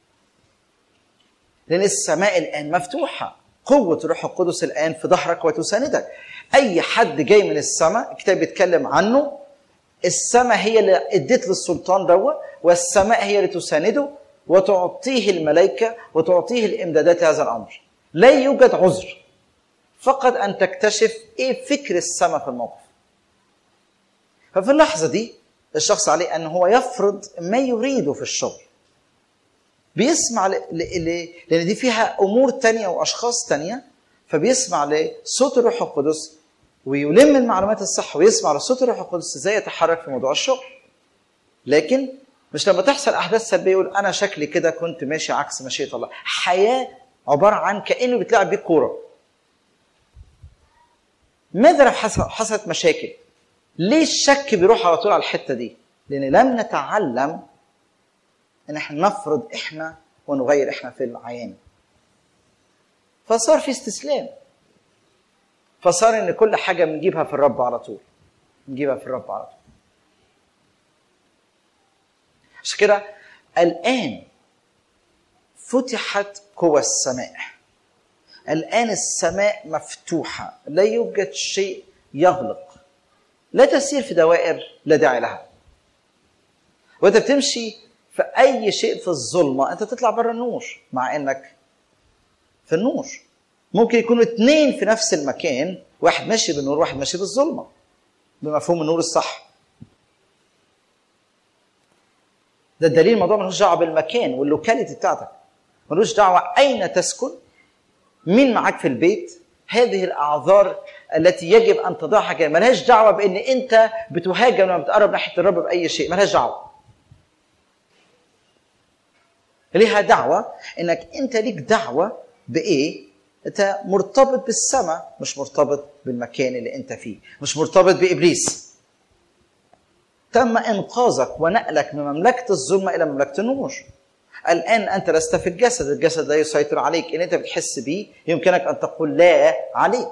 لان السماء الان مفتوحه قوه الروح القدس الان في ظهرك وتساندك اي حد جاي من السماء الكتاب بيتكلم عنه السماء هي اللي اديت للسلطان دوا والسماء هي اللي تسانده وتعطيه الملائكه وتعطيه الامدادات لهذا الامر لا يوجد عذر فقط ان تكتشف ايه فكر السماء في الموقف ففي اللحظه دي الشخص عليه ان هو يفرض ما يريده في الشغل بيسمع ل... ل... ل... لان دي فيها امور تانية واشخاص تانية فبيسمع لصوت الروح القدس ويلم المعلومات الصح ويسمع لصوت الروح القدس ازاي يتحرك في موضوع الشغل لكن مش لما تحصل احداث سلبيه يقول انا شكلي كده كنت ماشي عكس مشيئه الله حياه عباره عن كانه بتلعب بيه كوره ماذا لو حصلت مشاكل ليه الشك بيروح على طول على الحته دي لان لم نتعلم ان احنا نفرض احنا ونغير احنا في العيان فصار في استسلام فصار ان كل حاجه بنجيبها في الرب على طول نجيبها في الرب على طول عشان كده الان فتحت قوى السماء الان السماء مفتوحه لا يوجد شيء يغلق لا تسير في دوائر لا داعي لها وانت بتمشي في اي شيء في الظلمه انت تطلع بره النور مع انك في النور ممكن يكونوا اثنين في نفس المكان واحد ماشي بالنور واحد ماشي بالظلمه بمفهوم النور الصح ده الدليل الموضوع ملوش دعوه بالمكان واللوكاليتي بتاعتك ملوش دعوه اين تسكن مين معاك في البيت هذه الاعذار التي يجب ان تضعها كده ملهاش دعوه بان انت بتهاجم لما بتقرب ناحيه الرب باي شيء ملهاش دعوه ليها دعوه انك انت ليك دعوه بايه انت مرتبط بالسماء مش مرتبط بالمكان اللي انت فيه مش مرتبط بابليس تم انقاذك ونقلك من مملكه الظلمه الى مملكه النور الان انت لست في الجسد الجسد لا يسيطر عليك ان انت بتحس بيه يمكنك ان تقول لا عليه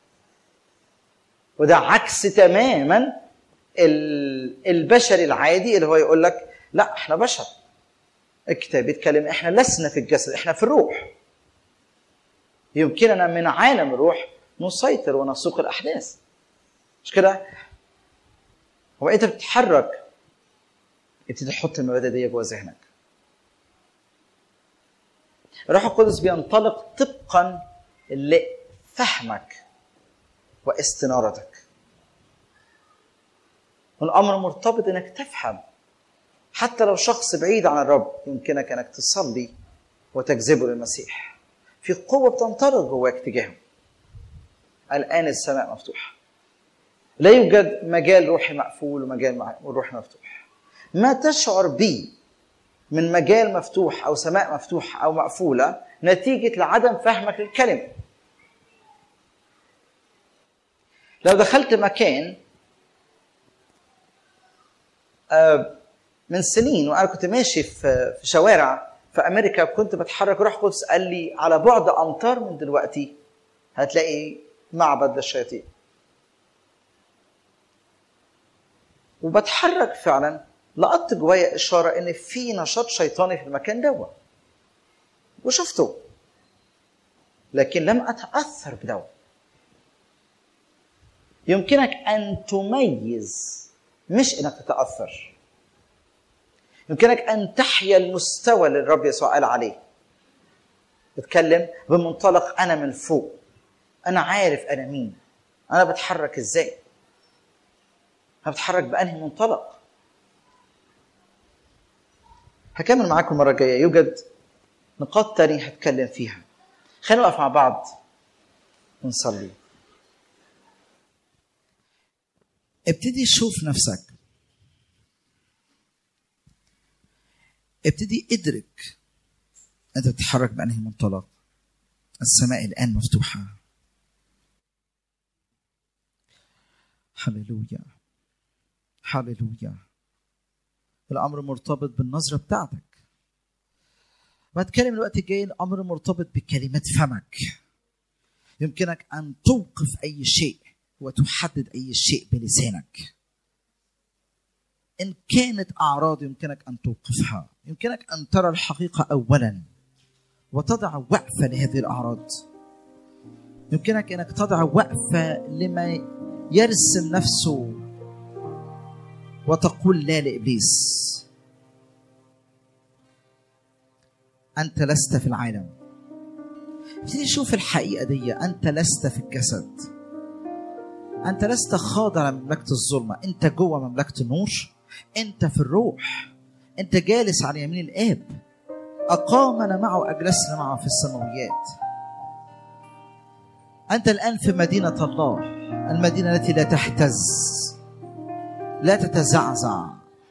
وده عكس تماما البشري العادي اللي هو يقول لك لا احنا بشر الكتاب يتكلم احنا لسنا في الجسد احنا في الروح يمكننا من عالم الروح نسيطر ونسوق الاحداث مش كده هو انت بتتحرك ابتدي تحط المبادئ دي جوه ذهنك الروح القدس بينطلق طبقا لفهمك واستنارتك والامر مرتبط انك تفهم حتى لو شخص بعيد عن الرب يمكنك انك تصلي وتجذبه للمسيح في قوه بتنطلق جواك تجاهه الان السماء مفتوحه لا يوجد مجال روحي مقفول ومجال روحي مفتوح ما تشعر به من مجال مفتوح او سماء مفتوحه او مقفوله نتيجه لعدم فهمك للكلمه لو دخلت مكان آه، من سنين وانا كنت ماشي في في شوارع في امريكا كنت بتحرك روح قدس قال لي على بعد امتار من دلوقتي هتلاقي معبد للشياطين وبتحرك فعلا لقطت جوايا اشاره ان في نشاط شيطاني في المكان دوت وشفته لكن لم اتاثر بدوت يمكنك ان تميز مش انك تتاثر يمكنك ان تحيا المستوى اللي الرب يسوع قال عليه بتكلم بمنطلق انا من فوق انا عارف انا مين انا بتحرك ازاي انا بتحرك بانهي منطلق هكمل معاكم المره الجايه يوجد نقاط تانية هتكلم فيها خلينا نقف مع بعض ونصلي ابتدي شوف نفسك ابتدي ادرك انت بتتحرك بانهي منطلق السماء الان مفتوحه هللويا هللويا الامر مرتبط بالنظره بتاعتك بتكلم الوقت الجاي الامر مرتبط بكلمات فمك يمكنك ان توقف اي شيء وتحدد اي شيء بلسانك ان كانت اعراض يمكنك ان توقفها يمكنك ان ترى الحقيقه اولا وتضع وقفه لهذه الاعراض يمكنك انك تضع وقفه لما يرسم نفسه وتقول لا لابليس انت لست في العالم ابتدي شوف الحقيقه دي انت لست في الجسد انت لست خاضع لمملكه الظلمه انت جوه مملكه النور انت في الروح انت جالس على يمين الاب اقامنا معه اجلسنا معه في السماويات انت الان في مدينه الله المدينه التي لا تهتز لا تتزعزع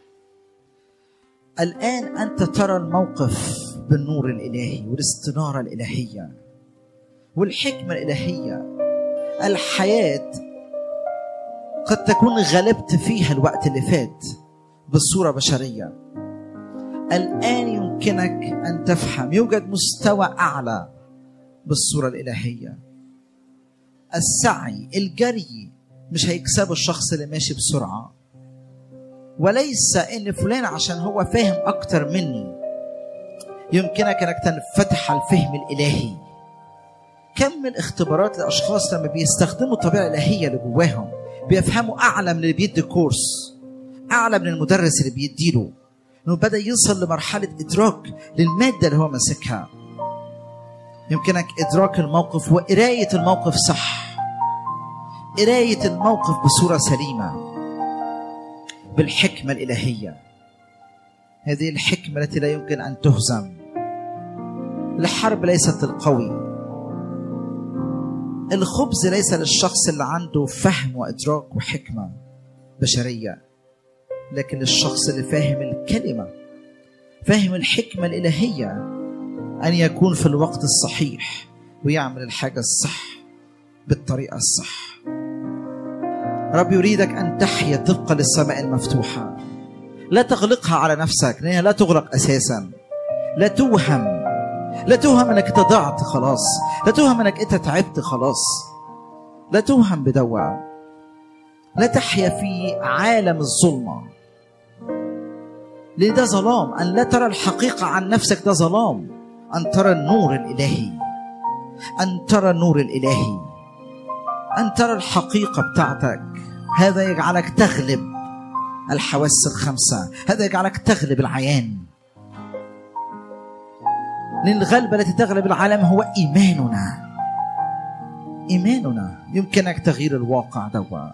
الان انت ترى الموقف بالنور الالهي والاستناره الالهيه والحكمه الالهيه الحياه قد تكون غلبت فيها الوقت اللي فات بصوره بشريه الان يمكنك ان تفهم يوجد مستوى اعلى بالصوره الالهيه السعي الجري مش هيكسبه الشخص اللي ماشي بسرعه وليس ان فلان عشان هو فاهم اكتر مني يمكنك انك تنفتح على الفهم الالهي كم من اختبارات الاشخاص لما بيستخدموا الطبيعه الالهيه اللي جواهم بيفهموا اعلى من اللي بيدي كورس اعلى من المدرس اللي بيديله انه بدا يوصل لمرحله ادراك للماده اللي هو ماسكها يمكنك ادراك الموقف وقرايه الموقف صح قرايه الموقف بصوره سليمه بالحكمه الالهيه هذه الحكمه التي لا يمكن ان تهزم الحرب ليست للقوي الخبز ليس للشخص اللي عنده فهم وادراك وحكمه بشريه لكن للشخص اللي فاهم الكلمه فاهم الحكمه الالهيه ان يكون في الوقت الصحيح ويعمل الحاجه الصح بالطريقه الصح رب يريدك ان تحيا طبقا للسماء المفتوحه لا تغلقها على نفسك لانها لا تغلق اساسا لا توهم لا توهم انك انت ضعت خلاص لا توهم انك انت تعبت خلاص لا توهم بدوا لا تحيا في عالم الظلمه لان ده ظلام ان لا ترى الحقيقه عن نفسك ده ظلام ان ترى النور الالهي ان ترى النور الالهي ان ترى الحقيقه بتاعتك هذا يجعلك تغلب الحواس الخمسه هذا يجعلك تغلب العيان لأن الغلبة التي تغلب العالم هو إيماننا إيماننا يمكنك تغيير الواقع دوا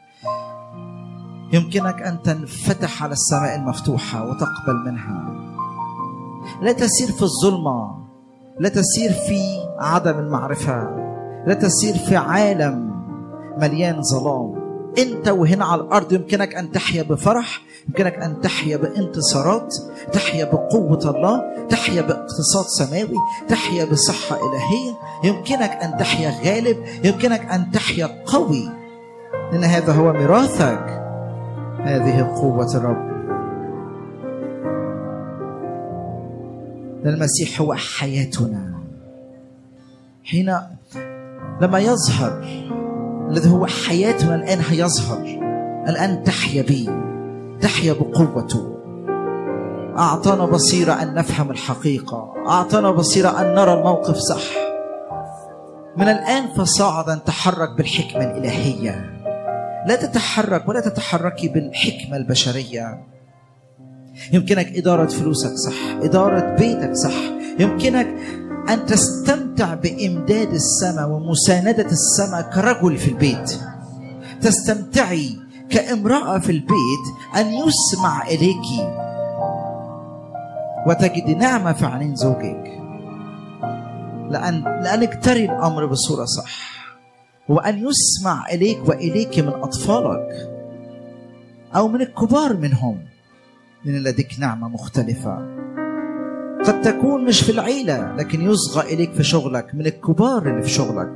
يمكنك أن تنفتح على السماء المفتوحة وتقبل منها لا تسير في الظلمة لا تسير في عدم المعرفة لا تسير في عالم مليان ظلام انت وهنا على الارض يمكنك ان تحيا بفرح يمكنك ان تحيا بانتصارات تحيا بقوه الله تحيا باقتصاد سماوي تحيا بصحه الهيه يمكنك ان تحيا غالب يمكنك ان تحيا قوي لأن هذا هو ميراثك هذه قوة الرب لأن المسيح هو حياتنا حين لما يظهر الذي هو حياتنا الآن هيظهر الآن تحيا بي تحيا بقوته أعطانا بصيرة أن نفهم الحقيقة أعطانا بصيرة أن نرى الموقف صح من الآن فصاعدا تحرك بالحكمة الإلهية لا تتحرك ولا تتحركي بالحكمة البشرية يمكنك إدارة فلوسك صح إدارة بيتك صح يمكنك أن تستمتع بإمداد السماء ومساندة السماء كرجل في البيت تستمتعي كامرأة في البيت أن يسمع إليك وتجد نعمة في عينين زوجك لأن لأنك تري الأمر بصورة صح وأن يسمع إليك وإليك من أطفالك أو من الكبار منهم لأن لديك نعمة مختلفة قد تكون مش في العيلة لكن يصغى إليك في شغلك من الكبار اللي في شغلك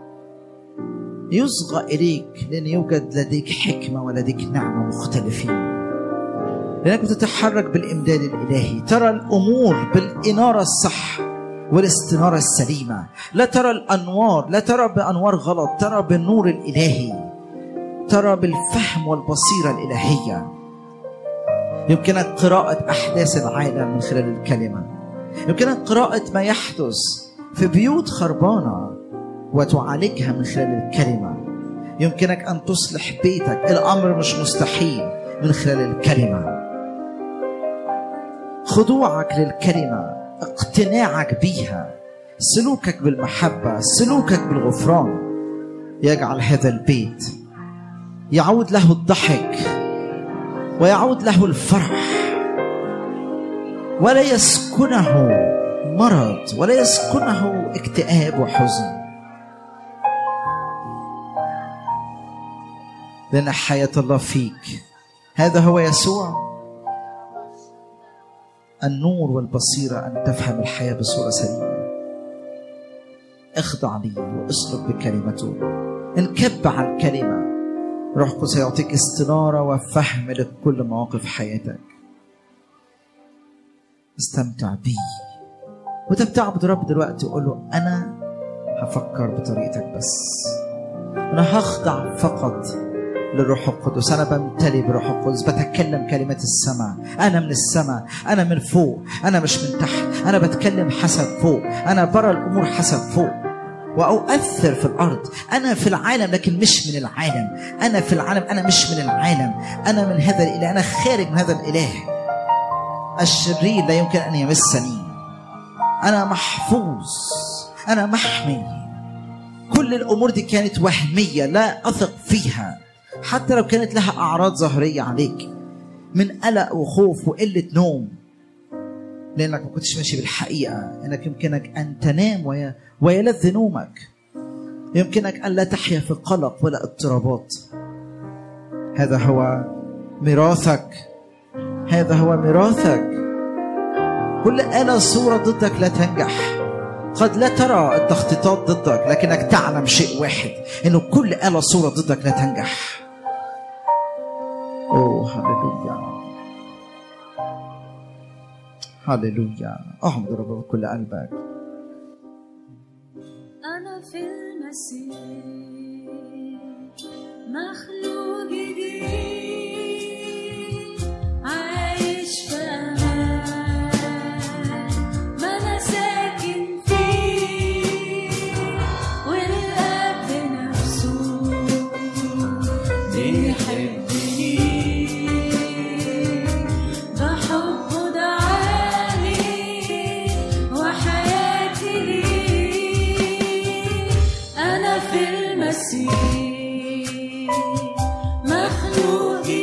يصغى إليك لأن يوجد لديك حكمة ولديك نعمة مختلفين لأنك بتتحرك بالإمداد الإلهي ترى الأمور بالإنارة الصح والاستنارة السليمة لا ترى الأنوار لا ترى بأنوار غلط ترى بالنور الإلهي ترى بالفهم والبصيرة الإلهية يمكنك قراءة أحداث العالم من خلال الكلمة يمكنك قراءة ما يحدث في بيوت خربانة وتعالجها من خلال الكلمة يمكنك أن تصلح بيتك الأمر مش مستحيل من خلال الكلمة خضوعك للكلمة اقتناعك بيها سلوكك بالمحبة سلوكك بالغفران يجعل هذا البيت يعود له الضحك ويعود له الفرح ولا يسكنه مرض ولا يسكنه اكتئاب وحزن لأن حياة الله فيك هذا هو يسوع النور والبصيرة أن تفهم الحياة بصورة سليمة اخضع لي واسلك بكلمته انكب على الكلمة روح القدس يعطيك استنارة وفهم لكل مواقف حياتك استمتع بيه وانت بتعبد رب دلوقتي وقول له انا هفكر بطريقتك بس انا هخضع فقط للروح القدس انا بمتلي بروح القدس بتكلم كلمات السماء انا من السماء انا من فوق انا مش من تحت انا بتكلم حسب فوق انا برى الامور حسب فوق واؤثر في الارض انا في العالم لكن مش من العالم انا في العالم انا مش من العالم انا من هذا الاله انا خارج من هذا الاله الشرير لا يمكن ان يمسني انا محفوظ انا محمي كل الامور دي كانت وهميه لا اثق فيها حتى لو كانت لها اعراض ظاهريه عليك من قلق وخوف وقله نوم لانك ما كنتش ماشي بالحقيقه انك يمكنك ان تنام وي... ويلذ نومك يمكنك ان لا تحيا في قلق ولا اضطرابات هذا هو ميراثك هذا هو ميراثك كل آلة صورة ضدك لا تنجح قد لا ترى التخطيطات ضدك لكنك تعلم شيء واحد انه كل آلة صورة ضدك لا تنجح اوه هللويا هللويا احمد رب بكل قلبك أنا في المسيح مخلوق جديد عايش في أمان ما أنا ساكن فيه والأب نفسه بيحبني بحبه دعاني وحياتي ليه أنا في المسيح مخلوق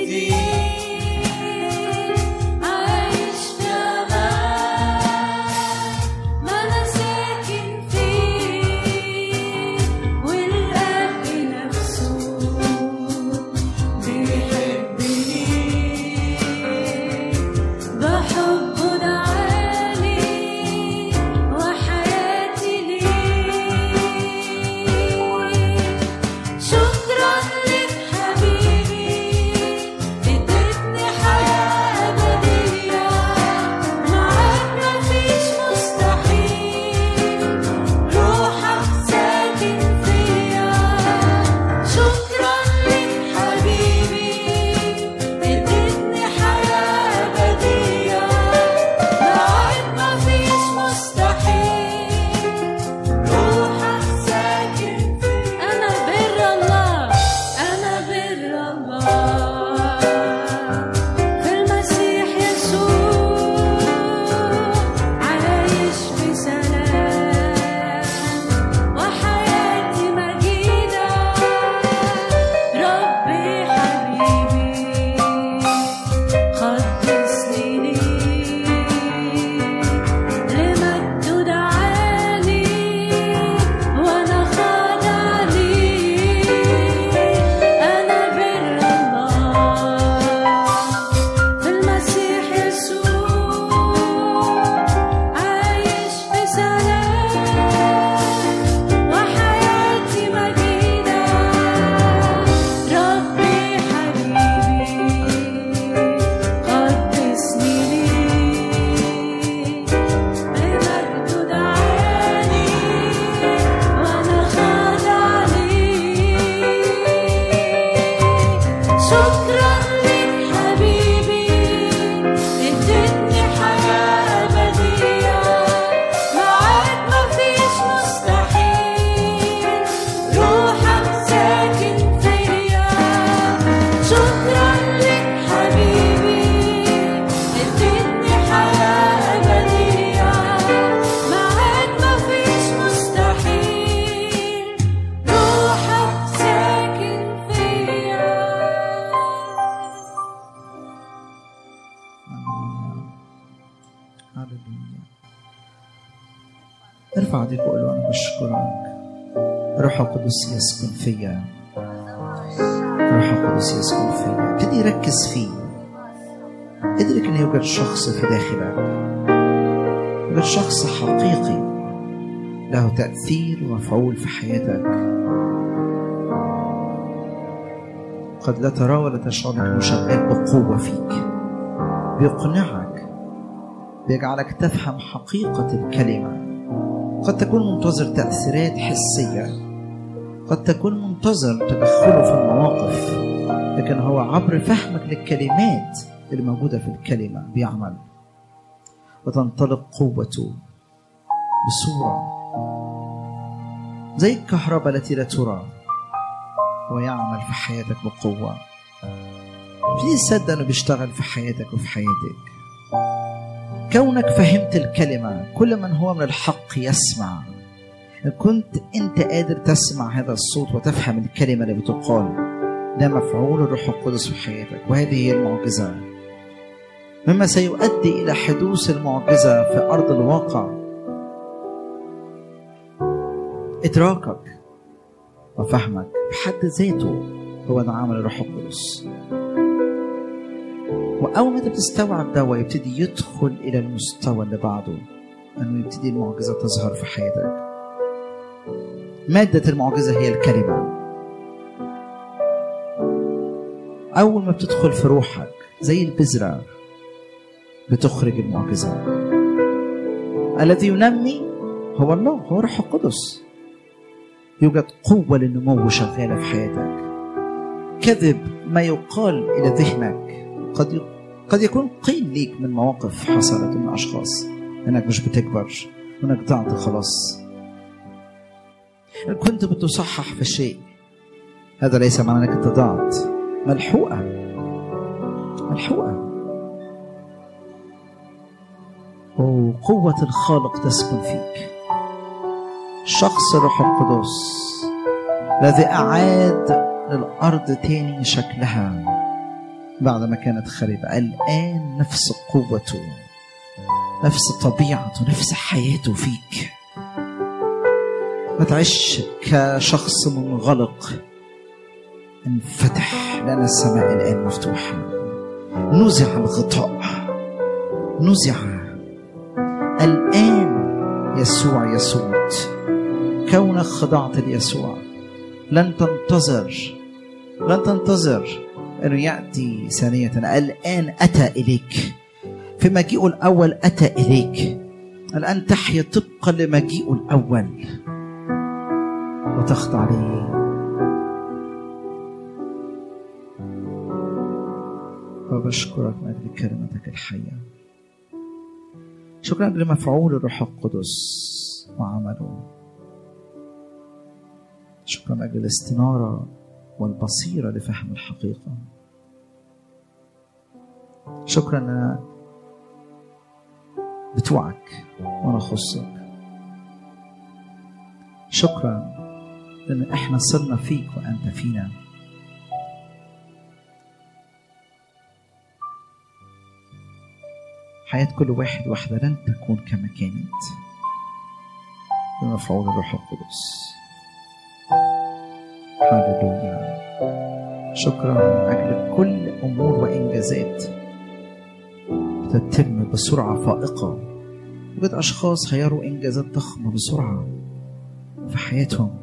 ارفع ايديك وقول له انا بشكرك روح القدس يسكن فيا روح القدس يسكن فيا ابتدي ركز فيه ادرك ان يوجد شخص في داخلك يوجد شخص حقيقي له تأثير ومفعول في حياتك قد لا ترى ولا تشعر انه شغال بقوة فيك بيقنعك بيجعلك تفهم حقيقة الكلمة قد تكون منتظر تأثيرات حسية قد تكون منتظر تدخله في المواقف لكن هو عبر فهمك للكلمات اللي موجودة في الكلمة بيعمل وتنطلق قوته بصورة زي الكهرباء التي لا ترى هو يعمل في حياتك بقوة ابتدي تصدق انه بيشتغل في حياتك وفي حياتك كونك فهمت الكلمة كل من هو من الحق يسمع إن كنت انت قادر تسمع هذا الصوت وتفهم الكلمة اللي بتقال ده مفعول الروح القدس في حياتك وهذه هي المعجزة مما سيؤدي إلى حدوث المعجزة في أرض الواقع إدراكك وفهمك بحد ذاته هو ده عمل الروح القدس وأول ما أنت بتستوعب ده ويبتدي يدخل إلى المستوى اللي بعده أنه يبتدي المعجزة تظهر في حياتك مادة المعجزة هي الكلمة أول ما بتدخل في روحك زي البذرة بتخرج المعجزة الذي ينمي هو الله هو روح القدس يوجد قوة للنمو شغالة في حياتك كذب ما يقال إلى ذهنك قد قد يكون قيل ليك من مواقف حصلت من أشخاص إنك مش بتكبر وإنك ضعت خلاص إن كنت بتصحح في شيء هذا ليس معنى إنك أنت ضعت ملحوقة ملحوقة وقوة الخالق تسكن فيك شخص الروح القدس الذي أعاد للأرض تاني شكلها بعد ما كانت خربة الآن نفس قوته نفس طبيعته نفس حياته فيك ما تعيش كشخص منغلق انفتح لأن السماء الآن مفتوحة نزع الغطاء نزع الآن يسوع يسود كونك خضعت ليسوع لن تنتظر لن تنتظر انه ياتي ثانيه الان اتى اليك في مجيئه الاول اتى اليك الان تحيا طبقا لمجيئه الاول وتخضع ليه وبشكرك من اجل كلمتك الحيه شكرا لمفعول الروح القدس وعمله شكرا لاجل الاستناره والبصيره لفهم الحقيقه شكرا ان أنا بتوعك وانا اخصك شكرا لان احنا صرنا فيك وانت فينا حياة كل واحد واحدة لن تكون كما كانت بمفعول الروح القدس هللويا شكرا من أجل كل أمور وإنجازات بتتم بسرعة فائقة يوجد أشخاص هيروا إنجازات ضخمة بسرعة في حياتهم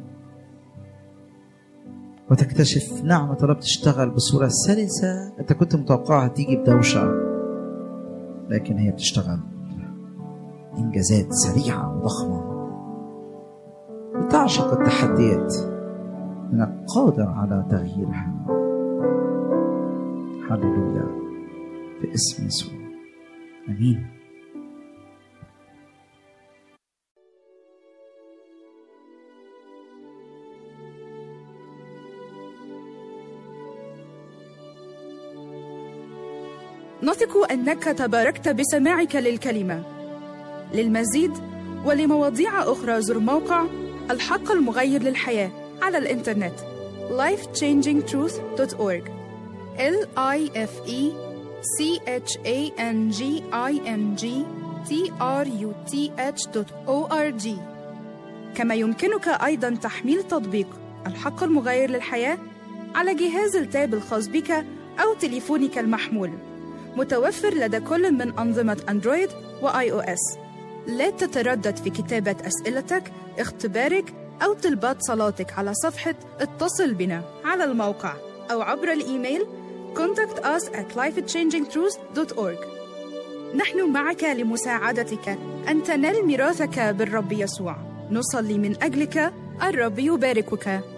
وتكتشف نعمة الله بتشتغل بصورة سلسة أنت كنت متوقعها تيجي بدوشة لكن هي بتشتغل إنجازات سريعة وضخمة بتعشق التحديات انك قادر على تغييرها هللويا باسم يسوع امين نثق انك تباركت بسماعك للكلمه للمزيد ولمواضيع اخرى زر موقع الحق المغير للحياه على الإنترنت lifechangingtruth.org l i f e c h a n g i n g t r u t h o r g كما يمكنك أيضا تحميل تطبيق الحق المغير للحياة على جهاز التاب الخاص بك أو تليفونك المحمول متوفر لدى كل من أنظمة أندرويد وآي أو إس لا تتردد في كتابة أسئلتك، اختبارك أو طلبات صلاتك على صفحة اتصل بنا على الموقع أو عبر الإيميل contact us at lifechangingtruth.org نحن معك لمساعدتك أن تنال ميراثك بالرب يسوع نصلي من أجلك الرب يباركك